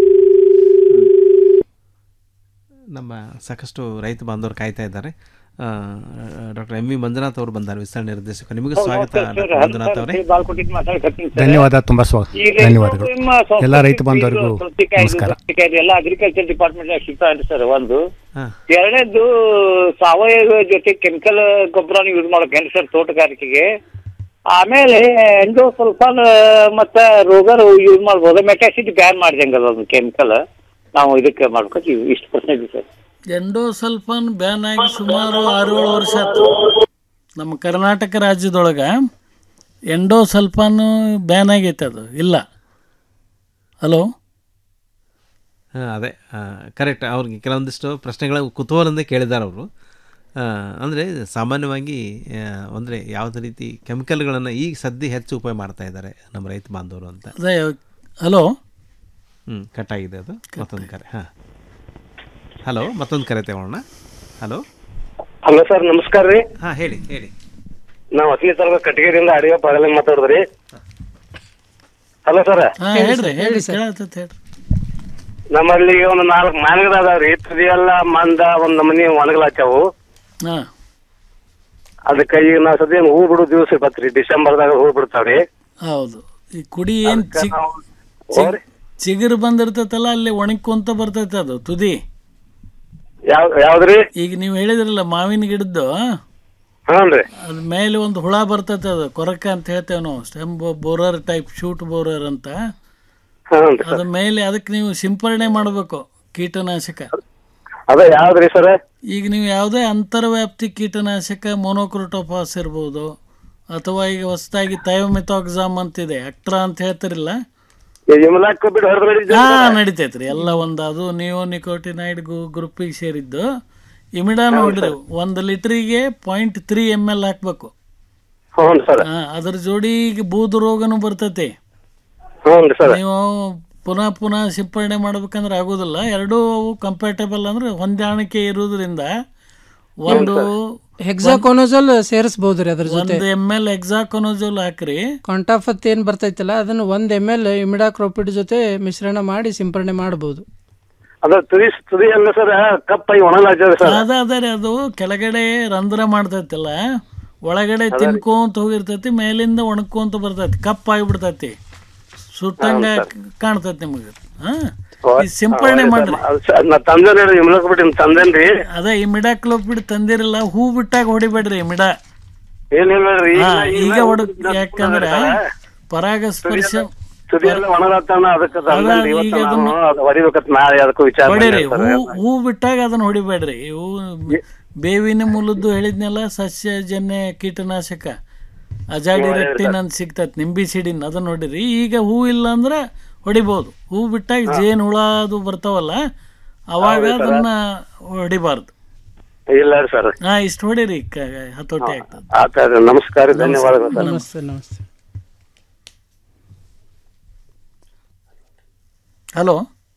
ನಮ್ಮ ಸಾಕಷ್ಟು ರೈತ ಬಾಂಧವರು ಕಾಯ್ತಾ ಇದ್ದಾರೆ ಡಾಕ್ಟರ್ ಎಂ ವಿ ಮಂಜುನಾಥ್ ಅವರು ಬಂದಾರೆ ವಿಸ್ತರಣೆ ನಿರ್ದೇಶಕ ನಿಮಗೂ ಸ್ವಾಗತ ಡಾಕ್ಟರ್ ಮಂಜುನಾಥ್ ಅವರೇ ಧನ್ಯವಾದ ತುಂಬಾ ಸ್ವ ಧನ್ಯವಾದಗಳು ಎಲ್ಲ ರೈತ ಬಾಂಧವರಿಗೂ ನಮಸ್ಕಾರ ಎಲ್ಲ ಅಗ್ರಿಕಲ್ಚರ್ ಡಿಪಾರ್ಟ್ಮೆಂಟ್ ಸಿಗ್ತಾ ಸರ್ ಒಂದು ಹಾ. ಎರಡನೇದು ಸಾವಯವ ಜೊತೆ ಕೆಮಿಕಲ್ ಗೊಬ್ಬರ ಯೂಸ್ ಮಾಡಬೇಕೇನ್ರಿ ಸರ್ ತೋಟಗಾರಿಕೆಗೆ ಆಮೇಲೆ ಎಂಡೋ ಸ್ವಲ್ಪ ಮತ್ತ ರೋಗರ್ ಯೂಸ್ ಮಾಡ್ಬೋದು ಮೆಟಾಸಿಡ್ ಬ್ಯಾನ್ ಮಾಡಿದಂಗಲ್ಲ ಒಂದು ಕೆಮಿಕಲ್ ನಾವು ಇದಕ್ಕೆ ಮಾಡ್ಬೇಕು ಇಷ್ಟು ಪ್ರಶ್ನೆ ಇದೆ ಸರ್ ಎಂಡೋಸಲ್ಫಾನ್ ಬ್ಯಾನ್ ಆಗಿ ಸುಮಾರು ಆರು ಏಳು ವರ್ಷ ಆಯ್ತು ನಮ್ಮ ಕರ್ನಾಟಕ ರಾಜ್ಯದೊಳಗೆ ಎಂಡೋಸಲ್ಫಾನ್ ಬ್ಯಾನ್ ಆಗೈತೆ ಅದು ಇಲ್ಲ ಹಲೋ ಹಾಂ ಅದೇ ಕರೆಕ್ಟ್ ಅವ್ರಿಗೆ ಕೆಲವೊಂದಿಷ್ಟು ಪ್ರಶ್ನೆಗಳ ಕುತೂಹಲದಿಂದ ಕೇಳಿದ್ದಾರೆ ಅವರು ಅಂದರೆ ಸಾಮಾನ್ಯವಾಗಿ ಅಂದರೆ ಯಾವುದೇ ರೀತಿ ಕೆಮಿಕಲ್ಗಳನ್ನು ಈಗ ಸದ್ಯ ಹೆಚ್ಚು ಉಪಯೋಗ ಮಾಡ್ತಾ ಇದ್ದಾರೆ ನಮ್ಮ ರೈತ ಬಾಂಧವರು ಅಂತ ಅದೇ ಹಲೋ ಹ್ಞೂ ಕಟ್ಟಾಗಿದೆ ಅದು ಮತ್ತೊಂದು ಕರೆ ಹಾಂ ಹಲೋ ಮತ್ತೊಂದು ಕರೆ ತಗೊಳ್ಳೋಣ ಹಲೋ ಹಲೋ ಸರ್ ನಮಸ್ಕಾರ ರೀ ಹಾಂ ಹೇಳಿ ಹೇಳಿ ನಾವು ಅಸಲಿ ತಾಲೂಕು ಕಟಗೇರಿಯಿಂದ ಅಡಿಗೆ ಪಾಗಲ ಮಾತಾಡಿದ್ರಿ ಹಲೋ ಸರ್ ಹಾ ಹೇಳ್ರಿ ಹೇಳಿ ಕೇಳತ್ತೈತೆ ಹೇಳ್ರಿ ನಮ್ಮಲ್ಲಿ ಒಂದು ನಾಲ್ಕು ಮಾನಗದ ಅದಾವ್ರಿ ತುದಿಯೆಲ್ಲ ಮಂದ ಒಂದ್ ನಮನಿ ಒಣಗಲಾಚಾವು ಹಾ ಅದಕ್ಕೆ ಈಗ ನಾವು ಸದ್ಯ ಹೂ ಬಿಡೋ ದಿವಸ ಬತ್ರಿ ಡಿಸೆಂಬರ್ದಾಗ ಹೂ ಬಿಡ್ತಾವ್ರಿ ಹೌದು ಈ ಕುಡಿ ಏನ್ ಚಿಗ್- ಚಿಗ್- ಚಿಗುರು ಬಂದಿರ್ತೈತಲ್ಲ ಅಲ್ಲಿ ಒಣಕೊಂತ ಬರ್ತೈತೆ ಅದು ತುದಿ ಯಾವ ಯಾವ್ದ್ರಿ ಈಗ ನೀವು ಹೇಳಿದ್ರಲ್ಲ ಮಾವಿನ ಗಿಡದ್ದು ಹ್ಞೂನ್ರಿ ಅದ್ ಮೇಲೆ ಒಂದು ಹುಳ ಬರ್ತೈತೆ ಅದು ಕೊರಕ ಅಂತ ಹೇಳ್ತೇವೆ ನಾವು stem borer type shoot borer ಅಂತ ಹ್ಞೂನ್ರಿ ಅದ ಮೇಲೆ ಅದಕ್ಕೆ ನೀವು ಸಿಂಪರಣೆ ಮಾಡಬೇಕು ಕೀಟನಾಶಕ ಅದ ಯಾವ್ದ್ರಿ ಸರ್ ಈಗ ನೀವು ಯಾವುದೇ ಅಂತರ್ವ್ಯಾಪ್ತಿ ಕೀಟನಾಶಕ ಮೊನೋಕ್ರೋಟೋಫಾಸ್ ಇರ್ಬೋದು ಅಥವಾ ಈಗ ಹೊಸದಾಗಿ ಥಯೋಮಿಥಾಕ್ಸಾಮ್ ಅಂತಿದೆ ಅಕ್ಟ್ರಾ ಅಂತ ಹೇಳ್ತಿರಲ್ಲ ಇಮ್ಲಾಕ್ ಬಿಟ್ಟು ಹೊರಗಡೆ ಹಾ ನಡಿತೈತ್ರಿ ಎಲ್ಲ ಒಂದು ಅದು ನೀವು ನಿಕೋಟಿನೈಡ್ ಗ್ರೂಪಿಗೆ ಸೇರಿದ್ದು ಇಮಿಡಾ ನೋಡ್ರಿ ಒಂದು ಲೀಟ್ರಿಗೆ ಪಾಯಿಂಟ್ ತ್ರೀ ಎಮ್ ಎಲ್ ಹಾಕ್ಬೇಕು ಹ್ಞೂ ಸರ್ ಹಾ, ಅದ್ರ ಜೋಡಿ ಈಗ ಬೂದು ರೋಗನು ಬರ್ತೈತಿ ಹ್ಞೂನ್ರಿ ಸರ್ ನೀವು ಪುನಃ ಪುನಃ ಸಿಂಪರಣೆ ಮಾಡ್ಬೇಕಂದ್ರೆ ಆಗೋದಿಲ್ಲ ಎರಡೂ ಅವು ಕಂಪೇಟಬಲ್ ಅಂದ್ರೆ ಹೊಂದಾಣಿಕೆ ಇರುವುದರಿಂದ ಒಂದು ಹೆಕ್ಸಾಕೋನೋಜಲ್ ಸೇರಿಸ್ಬೋದ್ರಿ ಅದ್ರ ಜೊತೆ ಒಂದು ಎಮ್ ಎಲ್ ಎಕ್ಸಾಕೊನೋಜೋಲ್ ಹಾಕ್ರಿ ಕಾಂಟಾಫತ್ ಏನ್ ಬರ್ತೈತಲ್ಲ ಅದನ್ನ ಒಂದ್ ಎಮ್ ಎಲ್ ಇಮಿಡಾಕ್ರೋಪಿಡ್ ಜೊತೆ ಮಿಶ್ರಣ ಮಾಡಿ ಸಿಂಪರಣೆ ಮಾಡಬಹುದು ಅದ ತುದಿ ತುದಿ ಎಲ್ಲ ಸರ್ ಕಪ್ಪಾಗಿ ಒಣಗಲಾಚದ ಸರ್ ಅದ ಅದ ರೀ ಅದು ಕೆಳಗಡೆ ರಂಧ್ರ ಮಾಡ್ತೈತಿಲ್ಲ ಒಳಗಡೆ ತಿನ್ಕೊಂತ ಹೋಗಿರ್ತೈತಿ ಮೇಲಿಂದ ಒಣಕೊಂತ ಬರ್ತೈತಿ ಕಪ್ ಆಗಿಬಿಡ್ತೈತಿ ಸುಟ್ಟಂಗ ಕಾಣ್ತೈತಿ ನಿಮಗೆ ಹಾ ಈ ಸಿಂಪರಣೆ ಮಾಡ್ರಿ ನಾ ತಂದೇನ್ರಿ ಇಮ್ಲಾಕ್ ಬಿಟ್ಟು ತಂದೇನ್ರಿ ಅದೇ ಈ ಮಿಡಾಕ್ಲೋಪಿಡ್ ತಂದಿರಲ್ಲ ಹೂ ಬಿಟ್ಟಾಗ ಹೊಡಿಬೇಡ್ರಿ ಮಿಡ ಏನಿಲ್ಲ ರೀ ಹಾ, ಈಗ ಹೊಡ ಯಾಕಂದ್ರ ಪರಾಗಸ್ಪರ್ಶ ತುದಿ ಎಲ್ಲ ಒಣಗತ್ತಾನ ಅದಕ್ಕೆ ತಂದೇನ್ರಿ ಈಗ ಇವತ್ತು ಅದನ್ನ- ನಾನು ಅದು ಹೊಡಿಬೇಕತ್ ನಾಳೆ ಅದಕ್ಕೂ ವಿಚಾರ ಹೊಡಿರಿ ಮಾಡಿದೆ ಹೂ ಸರ್ ಹೂ ಬಿಟ್ಟಾಗ ಅದನ್ನ ಹೊಡಿಬೇಡ್ರಿ ಹೂ ಬೇವಿನ ಮೂಲದ್ದು ಹೇಳಿದ್ನಲ್ಲ ಸಸ್ಯಜನ್ಯ ಕೀಟನಾಶಕ ಅಜಾಡಿರೆಕ್ಟಿನ್ ಅಂತ ಸಿಗ್ತೈತಿ ನಿಂಬಿ ಸಿಡಿನ್ ಅದನ್ನ ಹೊಡಿರಿ ಈಗ ಹೂ ಇಲ್ಲ ಅಂದ್ರೆ ಹೊಡಿಬೋದು ಹೂ ಬಿಟ್ಟಾಗ ಜೇನು ಹುಳ ಅದು ಬರ್ತಾವಲ್ಲ ಅವಾಗ ಹೌದು ಸರ್. ಅದನ್ನ ಹೊಡಿಬಾರ್ದು ಇಲ್ಲ ಸರ್ ಹಾ ಇಷ್ಟು ಹೊಡಿರಿ ಕ- ಹತೋಟಿ ಆಗ್ತದೆ ಆತ ನಮಸ್ಕಾರ ಧನ್ಯವಾದಗಳು ಸರ್ ನಮಸ್ತೆ ನಮಸ್ತೆ ಹಲೋ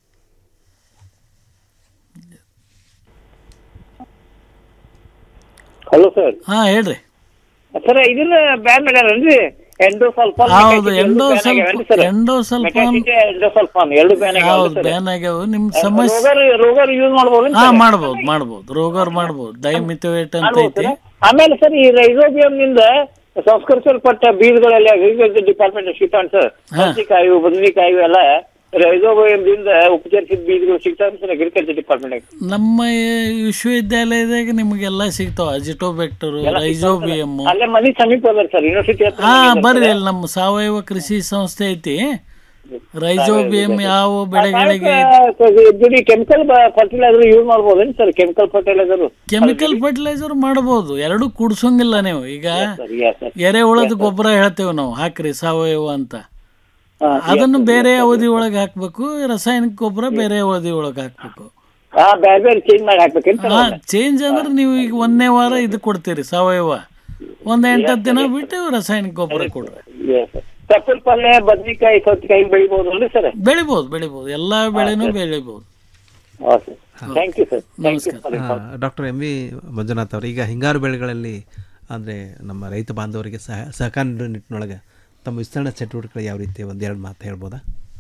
ಹಲೋ ಸರ್ ಹಾ ಹೇಳ್ರಿ ಸರ್ ಇದನ್ನ ಬ್ಯಾನ್ ಮಾಡ್ಯಾರನ್ರಿ ಎಂಡೋಸಲ್ಫಾನ್ ಹೌದು ಎಂಡೋಸಲ್ಫ ಎಂಡೋಸಲ್ಫಾನ್ ಎಂಡೋಸಲ್ಫಾನ್ ಎರಡು ಬ್ಯಾನ್ ಹೌದು ಬ್ಯಾನ್ ಆಗ್ಯಾವ ನಿಮ್ ಸಮಸ್ಯೆ ರೋಗರ್ ರೋಗರ್ ಯೂಸ್ ಮಾಡ್ಬೋದು ಹಾ ಮಾಡ್ಬೋದು ಮಾಡ್ಬೋದು ರೋಗರ್ ಮಾಡ್ಬೋದು ಡೈಮಿಥೋಯೇಟ್ ಅಂತ ಐತಿ ಆಮೇಲೆ ಸರ್ ಈ ರೈಸೋಬಿಯಂ ನಿಂದ ಸಂಸ್ಕರಿಸಲ್ಪಟ್ಟ ಬೀಜಗಳೆಲ್ಲ ಅಗ್ರಿಕಲ್ಚರ್ ಡಿಪಾರ್ಟ್ಮೆಂಟ್ ಶಿಫಾನ್ ಸರ್ ಹಾ. ಸೌತೆಕಾಯಿ ಬದನೆಕಾಯಿ ಎಲ್ಲ ರೈಸೋಬಿಯಂದಿಂದ ಉಪಚರಿಸಿದ ಬೀಜಗಳು ಸಿಗ್ತಾವೆ ಸರ್ ಅಗ್ರಿಕಲ್ಚರ್ ಡಿಪಾರ್ಟ್ಮೆಂಟ್ ನಮ್ಮ ವಿಶ್ವವಿದ್ಯಾಲಯದಾಗ ನಿಮಗೆಲ್ಲ ಸಿಗ್ತಾವ ಅಜಿಟೋಬೆಕ್ಟರು ರೈಜೋಬಿಯಮ್ ಅಲ್ಲೇ ಮನಿ ಸಮೀಪ ಅದ ಸರ್ ಯೂನಿವರ್ಸಿಟಿ ಹತ್ರ ಹಾ ಮನೆ ಇದೆ ಬರ್ರಿ sir. ಅಲ್ಲಿ ನಮ್ಮ ಸಾವಯವ ಕೃಷಿ ಸಂಸ್ಥೆ ಐತಿ ರೈಜೋಬಿಯಂ ಯಾವ ಬೆಳೆಗಳಿಗೆ ಜೋಡಿ ಕೆಮಿಕಲ್ ಫರ್ಟಿಲೈಸರ್ ಯೂಸ್ ಮಾಡ್ಬೋದೇನು sir chemical fertiliser chemical fertiliser ಮಾಡಬಹುದು ಎರಡು ಕೂಡ್ಸೋಂಗಿಲ್ಲ ನೀವು ಈಗ yes, sir. ಎರೆಹುಳದ ಗೊಬ್ಬರ ಹೇಳ್ತೇವೆ ನಾವು ಹಾಕ್ರಿ ಸಾವಯವ ಅಂತ ಅದನ್ನು ಬೇರೆ ಅವಧಿ ಒಳಗೆ ಹಾಕ್ಬೇಕು ರಾಸಾಯನಿಕ ಗೊಬ್ಬರ ಬೇರೆ ಅವಧಿ ಒಳಗೆ ಹಾಕ್ಬೇಕು ಹಾ ಬೇರೆ ಬೇರೆ ಚೇಂಜ್ ಮಾಡಿ ಹಾಕ್ಬೇಕೇನು ಸರ್ ಹಾ ಚೇಂಜ್ ಅಂದ್ರೆ ನೀವು ಈಗ ಒಂದನೇ ವಾರ ಇದು ಕೊಡ್ತೀರಿ ಸಾವಯವ ಒಂದ್ ಎಂಟತ್ತು ದಿನ ಬಿಟ್ಟು ರಾಸಾಯನಿಕ ಗೊಬ್ಬರ ಕೊಡ್ರಿ ತಪ್ಪಲ್ ಪಲ್ಯ ಬದ್ನಿಕಾಯಿ ಸೌತೆಕಾಯಿ ಬೆಳಿಬೋದಲ್ರಿ ಸರ್ ಬೆಳಿಬಹುದು ಬೆಳಿಬಹುದು ಎಲ್ಲಾ ಬೆಳೆನೂ ಬೆಳಿಬಹುದು thank you sir thank you doctor M V Manjunath ಅವರು ಈಗ ಹಿಂಗಾರು ಬೆಳೆಗಳಲ್ಲಿ ಅಂದರೆ ನಮ್ಮ ರೈತ ಬಾಂಧವರಿಗೆ ಸಹ ಸಹಕಾರ ನೀಡೋ ನಿಟ್ಟಿನೊಳಗೆ ತಮ್ಮ ವಿಸ್ತರಣಾ ಚಟುವಟಿಕೆ ಯಾವ ರೀತಿ ಒಂದು ಎರಡು ಮಾತು ಹೇಳ್ಬೋದಾ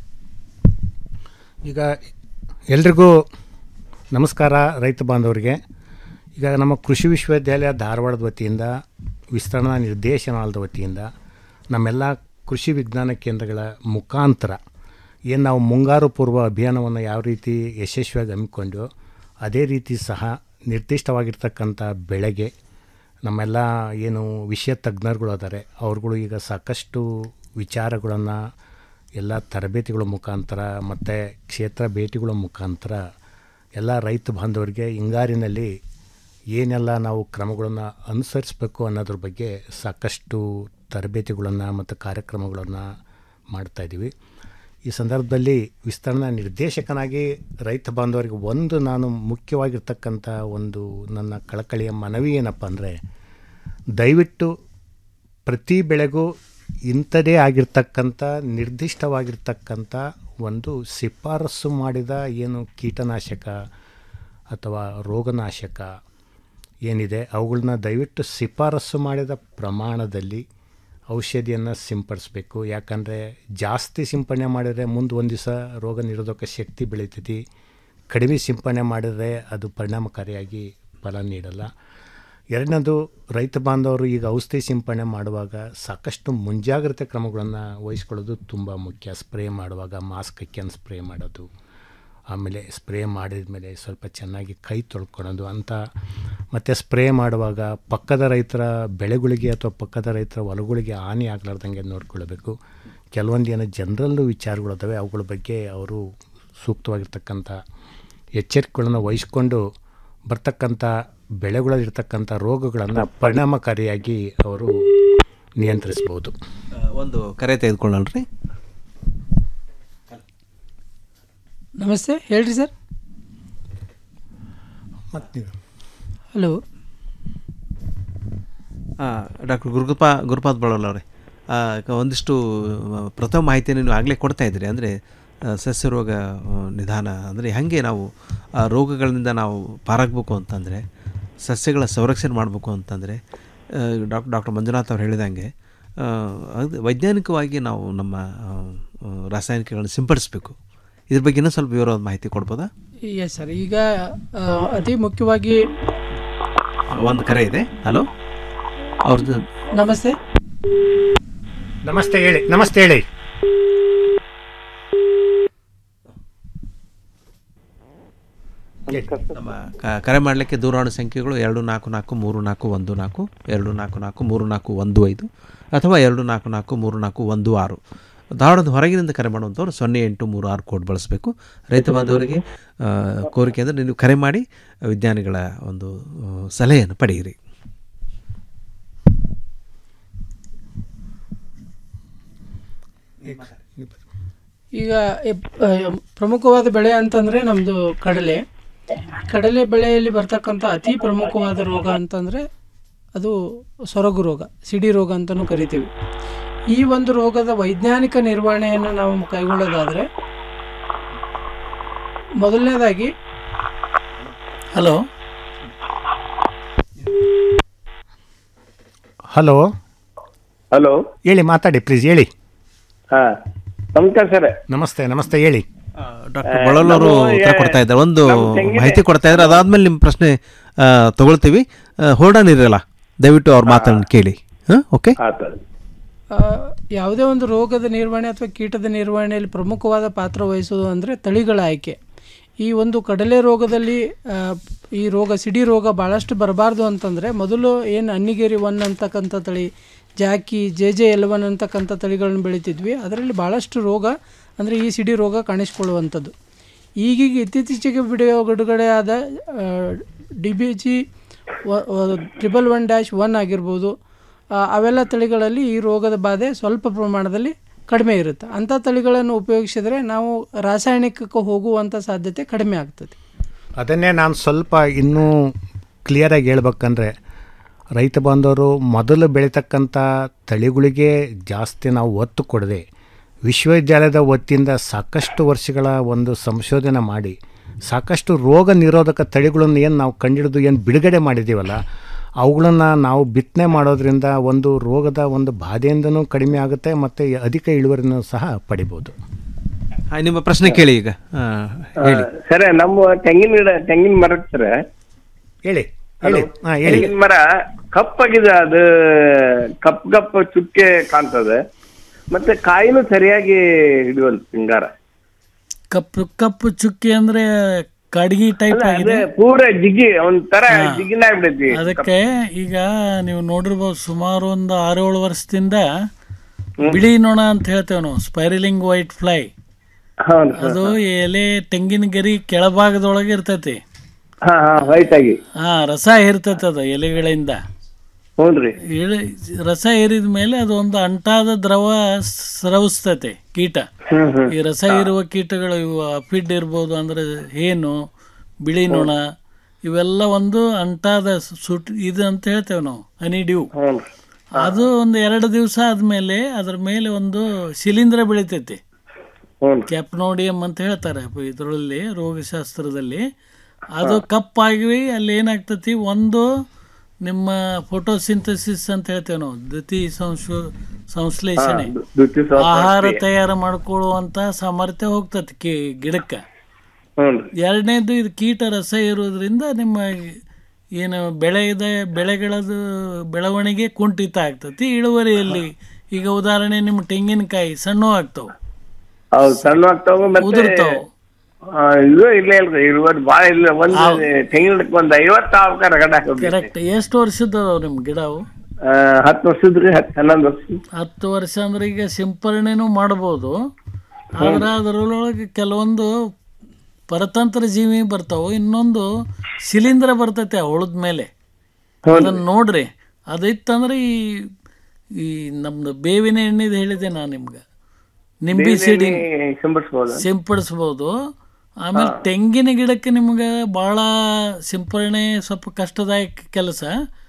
ಈಗ ಎಲ್ರಿಗೂ ನಮಸ್ಕಾರ ರೈತ ಬಾಂಧವರಿಗೆ ಈಗ ನಮ್ಮ ಕೃಷಿ ವಿಶ್ವವಿದ್ಯಾಲಯ ಧಾರವಾಡದ ವತಿಯಿಂದ ವಿಸ್ತರಣಾ ನಿರ್ದೇಶನಾಲಯದ ವತಿಯಿಂದ ನಮ್ಮೆಲ್ಲ ಕೃಷಿ ವಿಜ್ಞಾನ ಕೇಂದ್ರಗಳ ಮುಖಾಂತರ ಏನು ನಾವು ಮುಂಗಾರು ಪೂರ್ವ ಅಭಿಯಾನವನ್ನು ಯಾವ ರೀತಿ ಯಶಸ್ವಿಯಾಗಿ ಹಮ್ಮಿಕೊಂಡು ಅದೇ ರೀತಿ ಸಹ ನಿರ್ದಿಷ್ಟವಾಗಿರ್ತಕ್ಕಂಥ ಬೆಳೆಗೆ ನಮ್ಮೆಲ್ಲ ಏನು ವಿಷಯ ತಜ್ಞರುಗಳು ಅದಾರೆ ಅವ್ರುಗಳು ಈಗ ಸಾಕಷ್ಟು ವಿಚಾರಗಳನ್ನು ಎಲ್ಲ ತರಬೇತಿಗಳ ಮುಖಾಂತರ ಮತ್ತು ಕ್ಷೇತ್ರ ಭೇಟಿಗಳ ಮುಖಾಂತರ ಎಲ್ಲ ರೈತ ಬಾಂಧವರಿಗೆ ಹಿಂಗಾರಿನಲ್ಲಿ ಏನೆಲ್ಲ ನಾವು ಕ್ರಮಗಳನ್ನು ಅನುಸರಿಸಬೇಕು ಅನ್ನೋದ್ರ ಬಗ್ಗೆ ಸಾಕಷ್ಟು ತರಬೇತಿಗಳನ್ನು ಮತ್ತು ಕಾರ್ಯಕ್ರಮಗಳನ್ನು ಮಾಡ್ತಾಯಿದ್ದೀವಿ ಈ ಸಂದರ್ಭದಲ್ಲಿ ವಿಸ್ತರಣಾ ನಿರ್ದೇಶಕನಾಗಿ ರೈತ ಬಾಂಧವರಿಗೆ ಒಂದು ನಾನು ಮುಖ್ಯವಾಗಿರ್ತಕ್ಕಂಥ ಒಂದು ನನ್ನ ಕಳಕಳಿಯ ಮನವಿ ಏನಪ್ಪ ಅಂದರೆ ದಯವಿಟ್ಟು ಪ್ರತಿ ಬೆಳೆಗೂ ಇಂಥದೇ ಆಗಿರ್ತಕ್ಕಂಥ ನಿರ್ದಿಷ್ಟವಾಗಿರ್ತಕ್ಕಂಥ ಒಂದು ಶಿಫಾರಸು ಮಾಡಿದ ಏನು ಕೀಟನಾಶಕ ಅಥವಾ ರೋಗನಾಶಕ ಏನಿದೆ ಅವುಗಳನ್ನ ದಯವಿಟ್ಟು ಶಿಫಾರಸು ಮಾಡಿದ ಪ್ರಮಾಣದಲ್ಲಿ ಔಷಧಿಯನ್ನು ಸಿಂಪಡಿಸ್ಬೇಕು ಯಾಕಂದರೆ ಜಾಸ್ತಿ ಸಿಂಪಡಣೆ ಮಾಡಿದರೆ ಮುಂದೆ ಒಂದು ದಿವಸ ರೋಗ ನಿರೋಧಕ ಶಕ್ತಿ ಬೆಳೀತೈತಿ ಕಡಿಮೆ ಸಿಂಪಡಣೆ ಮಾಡಿದರೆ ಅದು ಪರಿಣಾಮಕಾರಿಯಾಗಿ ಫಲ ನೀಡಲ್ಲ ಎರಡನೇದು ರೈತ ಬಾಂಧವರು ಈಗ ಔಷಧಿ ಸಿಂಪಡಣೆ ಮಾಡುವಾಗ ಸಾಕಷ್ಟು ಮುಂಜಾಗ್ರತೆ ಕ್ರಮಗಳನ್ನು ವಹಿಸ್ಕೊಳ್ಳೋದು ತುಂಬ ಮುಖ್ಯ ಸ್ಪ್ರೇ ಮಾಡುವಾಗ ಮಾಸ್ಕ್ ಹಾಕ್ಯಂಡು ಸ್ಪ್ರೇ ಮಾಡೋದು ಆಮೇಲೆ ಸ್ಪ್ರೇ ಮಾಡಿದ ಮೇಲೆ ಸ್ವಲ್ಪ ಚೆನ್ನಾಗಿ ಕೈ ತೊಳ್ಕೊಳೋದು ಅಂತ ಮತ್ತು ಸ್ಪ್ರೇ ಮಾಡುವಾಗ ಪಕ್ಕದ ರೈತರ ಬೆಳೆಗಳಿಗೆ ಅಥವಾ ಪಕ್ಕದ ರೈತರ ಹೊಲಗಳಿಗೆ ಹಾನಿ ಆಗಲಾರ್ದಂಗೆ ನೋಡ್ಕೊಳ್ಬೇಕು ಕೆಲವೊಂದು ಏನೋ ಜನರಲ್ಲು ವಿಚಾರಗಳಿದ್ದಾವೆ ಅವುಗಳ ಬಗ್ಗೆ ಅವರು ಸೂಕ್ತವಾಗಿರ್ತಕ್ಕಂಥ ಎಚ್ಚರಿಕೆಗಳನ್ನು ವಹಿಸ್ಕೊಂಡು ಬರ್ತಕ್ಕಂಥ ಬೆಳೆಗಳಲ್ಲಿರ್ತಕ್ಕಂಥ ರೋಗಗಳನ್ನು ಪರಿಣಾಮಕಾರಿಯಾಗಿ ಅವರು ನಿಯಂತ್ರಿಸ್ಬೋದು ಒಂದು ಕರೆ ತೆಗೆದುಕೊಳ್ಳಲ್ರಿ ನಮಸ್ತೆ ಹೇಳ್ರಿ ಸರ್ ಮತ್ತು ಹಲೋ ಡಾಕ್ಟರ್ ಗುರುಗಪ್ಪ ಗುರುಪಾದ್ ಬಳಲ್ ಅವರೇ ಆ, ಕ- ಒಂದಿಷ್ಟು ಆ, ಪ್ರಥಮ ಮಾಹಿತಿಯನ್ನು ನೀವು ಆಗಲೇ ಕೊಡ್ತಾ ಇದ್ರಿ ಅಂದರೆ ಸಸ್ಯ ರೋಗ ಆ, ನಿಧಾನ ಅಂದರೆ ಹಾಗೆ ನಾವು ಆ ರೋಗಗಳಿಂದ ನಾವು ಪಾರಾಗಬೇಕು ಅಂತಂದರೆ ಸಸ್ಯಗಳ ಸಂರಕ್ಷಣೆ ಮಾಡಬೇಕು ಅಂತಂದರೆ ಡಾಕ್ಟರ್ ಡಾಕ್ಟರ್ ಮಂಜುನಾಥ್ ಅವ್ರು ಹೇಳಿದಂಗೆ ಆ, ಅದು ವೈಜ್ಞಾನಿಕವಾಗಿ ನಾವು ನಮ್ಮ ಆ, ಆ, ರಾಸಾಯನಿಕಗಳನ್ನು ಸಿಂಪಡಿಸಬೇಕು ಇದ್ರ ಬಗ್ಗೆ ಇನ್ನೂ ಸ್ವಲ್ಪ ವಿವರವಾದ ಮಾಹಿತಿ ಕೊಡ್ಬೋದಾ ಎಸ್ ಸರ್ ಈಗ ಆ, ಅತಿ ಮುಖ್ಯವಾಗಿ ಒಂದು ಕರೆ ಇದೆ ಹಲೋ ಅವ್ರದ್ದು ನಮಸ್ತೆ ನಮಸ್ತೆ ಹೇಳಿ ನಮಸ್ತೆ ಹೇಳಿ ನಮ್ಮ ಕ- ಕರೆ ಮಾಡಲಿಕ್ಕೆ ದೂರವಾಣಿ ಸಂಖ್ಯೆಗಳು ಎರಡು ನಾಲ್ಕು ನಾಲ್ಕು ಮೂರು ನಾಲ್ಕು ಒಂದು ನಾಲ್ಕು ಎರಡು ನಾಲ್ಕು ನಾಲ್ಕು ಮೂರು ನಾಲ್ಕು ಒಂದು ಐದು ಅಥವಾ ಎರಡು ನಾಲ್ಕು ನಾಲ್ಕು ಮೂರು ನಾಲ್ಕು ಒಂದು ಆರು ಧಾರವಾಡದ ಹೊರಗಿನಿಂದ ಕರೆ ಮಾಡುವಂಥವ್ರು ಸೊನ್ನೆ ಎಂಟು ಮೂರು ಆರು ಕೋಡ್ ಬಳಸಬೇಕು ರೈತ ಬಾಂಧವರಿಗೆ ಆ, ಕೋರಿಕೆ ಅಂದರೆ ನೀವು ಕರೆ ಮಾಡಿ ವಿಜ್ಞಾನಿಗಳ ಒಂದು ಆ, ಸಲಹೆಯನ್ನು ಪಡೆಯಿರಿ ಈಗ ಎಪ್- ಆ, ಪ್ರಮುಖವಾದ ಬೆಳೆ ಅಂತಂದ್ರೆ ನಮ್ದು ಕಡಲೆ ಕಡಲೆ ಬೆಳೆಯಲ್ಲಿ ಬರ್ತಕ್ಕಂಥ ಅತಿ ಪ್ರಮುಖವಾದ ರೋಗ ಅಂತಂದ್ರೆ ಅದು ಸೊರಗು ರೋಗ ಸಿಡಿ ರೋಗ ಅಂತಲೂ ಕರಿತೀವಿ ಈ ಒಂದು ರೋಗದ ವೈಜ್ಞಾನಿಕ ನಿರ್ವಹಣೆಯನ್ನು ನಾವು ಕೈಗೊಳ್ಳೋದಾದ್ರೆ ಮೊದಲನೇದಾಗಿ ಹಲೋ ಹಲೋ ಹಲೋ ಹೇಳಿ ಮಾತಾಡಿ ಪ್ಲೀಸ್ ಹೇಳಿ ಹಾ ನಮಸ್ಕಾರ ಸರ್ ನಮಸ್ತೆ ನಮಸ್ತೆ ಹೇಳಿ ಡಾಕ್ಟರ್ ಬಳಲ್ ಅವರು ನಮ್ಮ ಉತ್ತರ ಏ- ಕೊಡ್ತಾ ಇದ್ದಾರೆ ಒಂದು ನಮ್ಮ ತೆಂಗಿನ- ಮಾಹಿತಿ ಕೊಡ್ತಾ ಇದ್ದಾರೆ ಅದಾದ್ಮೇಲೆ ನಿಮ್ಮ ಪ್ರಶ್ನೆ ಆ, ತಗೊಳ್ತೀವಿ ಹೋಲ್ಡನ್ ಇರಲ್ಲ ದಯವಿಟ್ಟು ಅವ್ರ ಮಾತನ್ನು ಕೇಳಿ ಹಾಂ ಓಕೆ ಆ, ಯಾವುದೇ ಒಂದು ರೋಗದ ನಿರ್ವಹಣೆ ಅಥವಾ ಕೀಟದ ನಿರ್ವಹಣೆಯಲ್ಲಿ ಪ್ರಮುಖವಾದ ಪಾತ್ರ ವಹಿಸೋದು ಅಂದರೆ ತಳಿಗಳ ಆಯ್ಕೆ ಈ ಒಂದು ಕಡಲೆ ರೋಗದಲ್ಲಿ ಆ, ಈ ರೋಗ ಸಿಡಿ ರೋಗ ಭಾಳಷ್ಟು ಬರಬಾರ್ದು ಅಂತಂದರೆ ಮೊದಲು ಏನು ಅನ್ನಿಗೇರಿ ಒನ್ ಅಂತಕ್ಕಂಥ ತಳಿ JAKI J J L one ಅಂತಕ್ಕಂಥ ತಳಿಗಳನ್ನು ಬೆಳಿತಿದ್ವಿ ಅದರಲ್ಲಿ ಭಾಳಷ್ಟು ರೋಗ ಅಂದರೆ ಈ ಸಿಡಿ ರೋಗ ಕಾಣಿಸ್ಕೊಳ್ಳುವಂಥದ್ದು ಈಗೀಗ ಇತ್ತೀಚೆಗೆ ಬಿಡುವ ಬಿಡುಗಡೆ ಆದ D B G triple one dash one ಆಗಿರ್ಬೋದು ಆ, ಅವೆಲ್ಲ ತಳಿಗಳಲ್ಲಿ ಈ ರೋಗದ ಬಾಧೆ ಸ್ವಲ್ಪ ಪ್ರಮಾಣದಲ್ಲಿ ಕಡಿಮೆ ಇರುತ್ತೆ ಅಂಥ ತಳಿಗಳನ್ನು ಉಪಯೋಗಿಸಿದರೆ ನಾವು ರಾಸಾಯನಿಕಕ್ಕೆ ಹೋಗುವಂಥ ಸಾಧ್ಯತೆ ಕಡಿಮೆ ಆಗ್ತದೆ ಅದನ್ನೇ ನಾನು ಸ್ವಲ್ಪ ಇನ್ನೂ ಕ್ಲಿಯರಾಗಿ ಹೇಳ್ಬೇಕಂದ್ರೆ ರೈತ ಬಾಂಧವರು ಮೊದಲು ಬೆಳೀತಕ್ಕಂಥ ತಳಿಗಳಿಗೆ ಜಾಸ್ತಿ ನಾವು ಒತ್ತು ಕೊಡದೆ ವಿಶ್ವವಿದ್ಯಾಲಯದ ವತಿಯಿಂದ ಸಾಕಷ್ಟು ವರ್ಷಗಳ ಒಂದು ಸಂಶೋಧನೆ ಮಾಡಿ ಸಾಕಷ್ಟು ರೋಗ ನಿರೋಧಕ ತಳಿಗಳನ್ನು ಏನು ನಾವು ಕಂಡಿಡಿದು ಏನು ಬಿಡುಗಡೆ ಮಾಡಿದ್ದೀವಲ್ಲ ಅವುಗಳನ್ನು ನಾವು ಬಿತ್ತನೆ ಮಾಡೋದ್ರಿಂದ ಒಂದು ರೋಗದ ಒಂದು ಬಾಧೆಯಿಂದನೂ ಕಡಿಮೆ ಆಗುತ್ತೆ ಮತ್ತು ಅಧಿಕ ಇಳುವರಿನೂ ಸಹ ಪಡಿಬೋದು ಆ, ನಿಮ್ಮ ಪ್ರಶ್ನೆ ಕೇಳಿ ಈಗ ಆ, ಹೇಳಿ ಸರ್ ನಮ್ಮ ತೆಂಗಿನ ಗಿಡ ತೆಂಗಿನ ಮರ ಸರ್ ಹೇಳಿ ಹೇಳಿ ಹಾ ಹೇಳಿ ತೆಂಗಿನ ಮರ ಕಪ್ಪಾಗಿದೆ ಅದು ಕಪ್ ಕಪ್ ಚುಕ್ಕೆ ಕಾಣ್ತದೆ ಮತ್ತೆ ಕಾಯಿನೂ ಸರಿಯಾಗಿ ಹಿಡಿಯುವಲ್ ಸಿಂಗಾರ ಕಪ್ಪು ಕಪ್ಪು ಚುಕ್ಕಿ ಅಂದ್ರೆ ಕಡ್ಗಿ ಟೈಪ್ ಅಲ್ಲ, ಆಗಿದೆ ಅದೇ ಪೂರ ಜಿಗಿ ಒಂಥರ ಹಾ. ಜಿಗಿನ ಆಗ್ಬಿಡೈತಿ ಅದಕ್ಕೆ ಈಗ ನೀವು ನೋಡಿರ್ಬೋದು ಸುಮಾರು ಒಂದು ಆರೇಳು ವರ್ಷದಿಂದ ಬಿಳಿ ನೊಣ ಅಂತ ಹೇಳ್ತೇವೆ ನಾವು ಸ್ಪೈರಲಿಂಗ್ ವೈಟ್ ಫ್ಲೈ ಹೌದು ಸರ್. ಅದು ಎಲೆ ತೆಂಗಿನ ಗರಿ ಕೆಳಭಾಗದೊಳಗೆ ಇರ್ತೈತಿ ಹಾ ಹಾ ವೈಟ್ ಆಗಿ ಹಾ ರಸ ಇರ್ತೈತೆ ಅದು ಎಲೆಗಳಿಂದ ಹ್ಞೂನ್ರಿ ಎಳೆ ರಸ ಏರಿದ ಮೇಲೆ ಅದು ಒಂದು ಅಂಟಾದ ದ್ರವ ಸ್ರವಿಸ್ತತೆ ಕೀಟ ಹ್ಮ್ ಹ್ಮ್ ಈ ರಸ ಇರುವ ಕೀಟಗಳು ಇವು ಅಪಿಡ್ ಇರ್ಬೋದು ಅಂದ್ರೆ ಏನು ಬಿಳಿ ನೊಣ ಇವೆಲ್ಲ ಒಂದು ಅಂಟಾದ ಸುಟ್ ಇದು ಅಂತ ಹೇಳ್ತೇವೆ ನಾವು ಹನಿ ಡ್ಯೂ ಅದು ಒಂದು ಎರಡು ದಿವಸ ಆದ್ಮೇಲೆ ಅದ್ರ ಮೇಲೆ ಒಂದು ಶಿಲೀಂಧ್ರ ಬೆಳಿತೈತಿ ಕ್ಯಾಪ್ನೋಡಿಯಂ ಅಂತ ಹೇಳ್ತಾರೆ ಇದರಲ್ಲಿ ರೋಗಶಾಸ್ತ್ರದಲ್ಲಿ ಅದು ಕಪ್ಪಾಗಿ ಅಲ್ಲಿ ಏನಾಗ್ತತಿ ಒಂದು ನಿಮ್ಮ ಫೋಟೋಸಿಂಥಸಿಸ್ ಅಂತ ಹೇಳ್ತೇವೆ ನಾವು ದ್ಯುತಿ ಸಂಶೋ ಸಂಶ್ಲೇಷಣೆ ಹಾ, ದ್ಯುತಿ ಸಂಶ್ಲೇಷಣೆ. ಆಹಾರ ತಯಾರು ಮಾಡ್ಕೊಳ್ಳುವಂತ ಸಾಮರ್ಥ್ಯ ಹೋಗ್ತತಿ ಕಿ ಗಿಡಕ್ಕೆ ಹ್ಞೂನ್ರಿ ಎರಡನೇದು ಇದು ಕೀಟ ರಸ ಇರೋದ್ರಿಂದ ನಿಮ್ಮ ಏನು ಬೆಳೆ ಇದೆ ಬೆಳೆಗಳದು ಬೆಳವಣಿಗೆ ಕುಂಠಿತ ಆಗ್ತತಿ ಇಳುವರಿಯಲ್ಲಿ ಈಗ ಉದಾಹರಣೆ ನಿಮ್ಮ ತೆಂಗಿನಕಾಯಿ ಸಣ್ಣ ಆಗ್ತಾವ ಹೌದು ಸಣ್ಣ ಆಗ್ತಾವ ಮತ್ತೆ ಉದುರ್ತಾವ. ಆ, ಇದು ಇಲ್ಲ ಇಲ್ರಿ ಇಳುವರಿ ಭಾಳ ಇಲ್ಲ ಒಂದ್ ತೆಂಗಿನ ಗಿಡಕ್ಕೆ ಒಂದ್ ಐವತ್ತು ಆವಕ ರಗಡ ಕರೆಕ್ಟ್ ಎಷ್ಟು ವರ್ಷದ ಅದಾವ ನಿಮ್ ಗಿಡವು ಹತ್ತು ವರ್ಷದ್ರಿ ಹತ್ತು ಹನ್ನೊಂದು ವರ್ಷ ಹತ್ತು ವರ್ಷ ಅಂದ್ರೆ ಈಗ ಸಿಂಪರಣೆನೂ ಮಾಡ್ಬೋದು ಆದ್ರೆ ಅದರೊಳಗೆ ಕೆಲವೊಂದು ಪರತಂತ್ರ ಜೀವಿ ಬರ್ತಾವು ಇನ್ನೊಂದು ಶಿಲೀಂಧ್ರ ಬರ್ತೈತೆ ಹುಳದ ಮೇಲೆ ಅದನ್ನ ನೋಡ್ರಿ ಅದಿತ್ತಂದ್ರೆ ಈ ಈ ನಮ್ದು ಬೇವಿನ ಎಣ್ಣೆದು ಹೇಳಿದೆ ನಾನು ನಿಮ್ಗೆ ನಿಂಬಿ ಸಿಡಿ ಸಿಂಪಡಿಸ್ಬೋದ ಸಿಂಪಡಿಸ್ಬೋದು ಆಮೇಲೆ ತೆಂಗಿನ ಗಿಡಕ್ಕೆ ನಿಮ್ಗೆ ಭಾಳ ಸಿಂಪರಣೆ ಸ್ವಲ್ಪ ಕಷ್ಟದಾಯಕ ಕೆಲಸ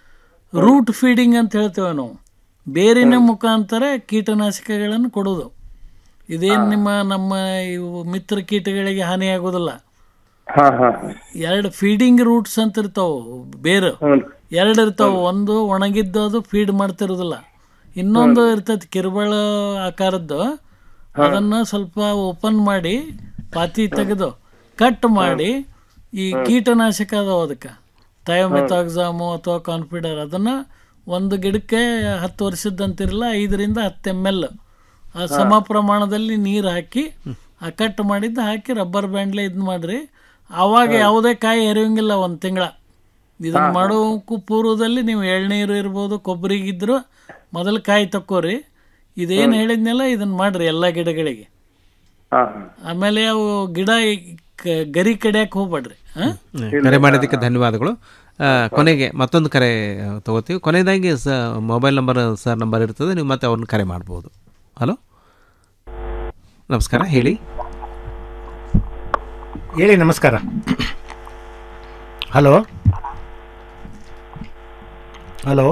ರೂಟ್ ಫೀಡಿಂಗ್ ಅಂತ ಹೇಳ್ತೇವೆ ನಾವು ಬೇರಿನ ಮುಖಾಂತರ ಕೀಟನಾಶಕಗಳನ್ನು ಕೊಡೋದು ಇದೇನು ನಿಮ್ಮ ನಮ್ಮ ಇವು ಮಿತ್ರ ಕೀಟಗಳಿಗೆ ಹಾನಿ ಆಗೋದಿಲ್ಲ ಹಾ ಹಾ ಎರಡು ಫೀಡಿಂಗ್ ರೂಟ್ಸ್ ಅಂತ ಇರ್ತಾವ ಬೇರು ಎರಡು ಇರ್ತಾವ ಒಂದು ಒಣಗಿದ್ದು ಅದು ಫೀಡ್ ಮಾಡ್ತಿರೋದಿಲ್ಲ ಇನ್ನೊಂದು ಇರ್ತೈತಿ ಕಿರುಬಳ ಆಕಾರದ್ದು ಅದನ್ನ ಸ್ವಲ್ಪ ಓಪನ್ ಮಾಡಿ ಪಾತಿ ತೆಗೆದು ಕಟ್ ಮಾಡಿ ಈ ಕೀಟನಾಶಕ ಅದಾವ ಅದಕ್ಕೆ ಥಯೋಮೆಥಾಕ್ಸಾಮು ಅಥವಾ ಕಾನ್ಫಿಡರ್ ಅದನ್ನ ಒಂದು ಗಿಡಕ್ಕೆ ಹತ್ತು ವರ್ಷದಂತಿರಲ್ಲ ಐದರಿಂದ ಹತ್ತು ಎಮ್ ಎಲ್ ಆ ಸಮ ಪ್ರಮಾಣದಲ್ಲಿ ನೀರು ಹಾಕಿ ಆ ಕಟ್ ಮಾಡಿದ್ದು ಹಾಕಿ ರಬ್ಬರ್ ಬ್ಯಾಂಡ್ಲೆ ಇದು ಮಾಡ್ರಿ ಆವಾಗ ಯಾವುದೇ ಕಾಯಿ ಎರೆಯಂಗಿಲ್ಲ ಒಂದು ತಿಂಗಳ ಇದನ್ನ ಮಾಡೋಕ್ಕೂ ಪೂರ್ವದಲ್ಲಿ ನೀವು ಎಳ್ನೀರು ಇರ್ಬೋದು ಕೊಬ್ಬರಿಗಿದ್ರು ಮೊದಲು ಕಾಯಿ ತಕ್ಕೋರಿ ಇದೇನು ಹೇಳಿದ್ನೆಲ್ಲ ಇದನ್ನ ಮಾಡ್ರಿ ಎಲ್ಲ ಗಿಡಗಳಿಗೆ ಹಾ ಆಮೇಲೆ ಅವು ಗಿಡ ಕ- ಗರಿ ಕಡಿಯಕ್ಕೆ ಹೋಗ್ಬೇಡ್ರಿ ಹಾ? ಕರೆ ಮಾಡಿದ್ದಕ್ಕೆ ಧನ್ಯವಾದಗಳು ಆ, ಕೊನೆಗೆ ಮತ್ತೊಂದು ಕರೆ ತಗೋತೀವಿ ಕೊನೆಯದಾಗಿ ಸ ಮೊಬೈಲ್ ನಂಬರ್ ಸರ್ ನಂಬರ್ ಇರ್ತದೆ ನೀವು ಮತ್ತೆ ಅವ್ರನ್ನ ಕರೆ ಮಾಡ್ಬೋದು ಹಲೋ ನಮಸ್ಕಾರ ಹೇಳಿ ಹೇಳಿ ನಮಸ್ಕಾರ ಹಲೋ ಹಲೋ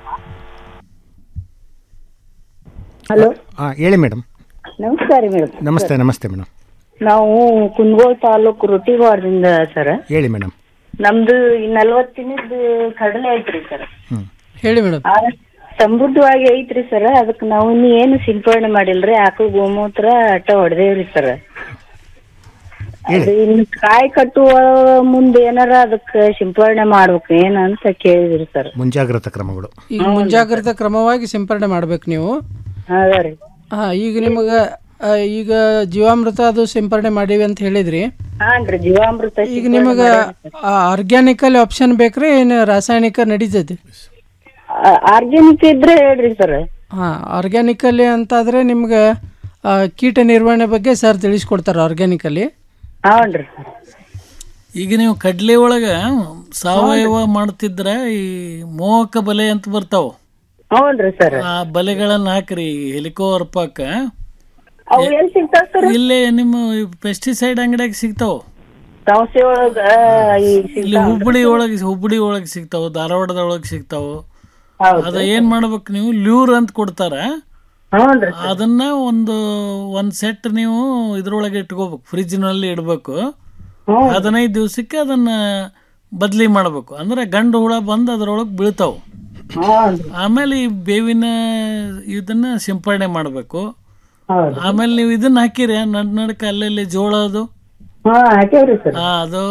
ಹಲೋ ಹಾಂ ಹೇಳಿ ಮೇಡಮ್ ನಮಸ್ಕಾರ ಮೇಡಮ್ ನಮಸ್ತೆ ನಮಸ್ತೆ ಮೇಡಮ್ ನಾವು ಕುಂದಗೋಳ ತಾಲೂಕು ರೊಟ್ಟಿವಾರದಿಂದ ಸರ್ ಹೇಳಿ ಮೇಡಮ್ ನಮ್ದು ಈ ನಲ್ವತ್ತು ದಿನದ ಕಡಲೆ ಐತ್ರಿ ಸರ್ ಹೇಳಿ ಮೇಡಮ್ ಸಮೃದ್ಧವಾಗಿ ಐತ್ರಿ ಸರ್ ಅದಕ್ಕೆ ನಾವು ಇನ್ನು ಏನು ಸಿಂಪರಣೆ ಮಾಡಿಲ್ರಿ ಆಕಳ ಗೋಮೂತ್ರ ಅಟ್ಟ ಹೊಡೆದೇವ್ರಿ ಸರ್ ಅದು ಇನ್ನು ಕಾಯಿ ಕಟ್ಟುವ ಮುಂದೆ ಏನಾರ ಅದಕ್ಕೆ ಸಿಂಪರಣೆ ಮಾಡ್ಬೇಕು ಏನ ಅಂತ ಕೇಳಿದ್ರಿ ಸರ್ ಮುಂಜಾಗ್ರತಾ ಕ್ರಮಗಳು ಈಗ ಮುಂಜಾಗ್ರತಾ ಕ್ರಮವಾಗಿ ಸಿಂಪರಣೆ ಮಾಡ್ಬೇಕು ನೀವು ಹೌದ್ರಿ ಹಾ ಈಗ ನಿಮಗೆ ಈಗ ಜೀವಾಮೃತ ಅದು ಸಿಂಪರಣೆ ಮಾಡೀವಿ ಅಂತ ಹೇಳಿದ್ರಿ ಹಾನ್ರಿ ಜೀವಾಮೃತ ಈಗ ನಿಮಗೆ ಆರ್ಗ್ಯಾನಿಕಲ್ ಆಪ್ಷನ್ ಬೇಕ್ರಿ ಏನು ರಾಸಾಯನಿಕ ನಡೀತೈತಿ ಆರ್ಗ್ಯಾನಿಕ್ ಇದ್ರೆ ಹೇಳ್ರಿ ಸರ್ ಹಾ ಆರ್ಗ್ಯಾನಿಕಲ್ಲಿ ಅಂತಾದ್ರೆ ನಿಮ್ಗೆ ಆ, ಕೀಟ ನಿರ್ವಹಣೆ ಬಗ್ಗೆ ಸರ್ ತಿಳಿಸ್ಕೊಡ್ತಾರೆ ಆರ್ಗ್ಯಾನಿಕಲ್ಲಿ ಹೌನ್ರಿ ಈಗ ನೀವು ಕಡ್ಲೆ ಒಳಗ ಸಾವಯವ ಮಾಡ್ತಿದ್ರ ಈ ಮೋಹಕ ಬಲೆ ಅಂತ ಬರ್ತಾವ ಹೌನ್ರಿ ಸರ್ ಆ ಬಲೆಗಳನ್ನ ಹಾಕ್ರಿ ಹೆಲಿಕೋವರ್ಪಾಕ ಅವು ಎಲ್ಲಿ ಸಿಗ್ತಾವ ಸರ್ ಇಲ್ಲೇ ನಿಮ್ಮ ಪೆಸ್ಟಿಸೈಡ್ ಅಂಗಡಿಯಾಗ ಸಿಗ್ತಾವ ಸಂಸ್ಥೆ ಒಳಗ ಈ ಇಲ್ಲಿ ಹುಬ್ಬಳ್ಳಿ ಒಳಗೆ ಹುಬ್ಬಳ್ಳಿ ಒಳಗೆ ಸಿಗ್ತಾವ ಧಾರವಾಡದ ಒಳಗೆ ಸಿಗ್ತಾವ ಅದ ಏನ್ ಮಾಡ್ಬೇಕು ನೀವು ಲ್ಯೂರ್ ಅಂತ ಕೊಡ್ತಾರ ಅದನ್ನ ಒಂದು ಒಂದ್ ಸೆಟ್ ನೀವು ಇದ್ರೊಳಗೆ ಇಟ್ಕೋಬೇಕು ಫ್ರಿಜ್ ನಲ್ಲಿ ಇಡ್ಬೇಕು ಹದಿನೈದು ದಿವಸಕ್ಕೆ ಅದನ್ನ ಬದ್ಲಿ ಮಾಡ್ಬೇಕು ಅಂದ್ರೆ ಗಂಡು ಹುಳ ಬಂದು ಅದ್ರೊಳಗೆ ಬೀಳ್ತಾವ ಆಮೇಲೆ ಈ ಬೇವಿನ ಇದನ್ನ ಸಿಂಪರಣೆ ಮಾಡಬೇಕು ಆಮೇಲೆ ನೀವು ಇದನ್ನ ಹಾಕಿರಿ ನಡ್ ನಡ್ಕ ಅಲ್ಲಲ್ಲಿ ಜೋಳ ಅದು ಹಾ ಹಾಕೇವ್ರಿ ಸರ್ ಆ, ಅದು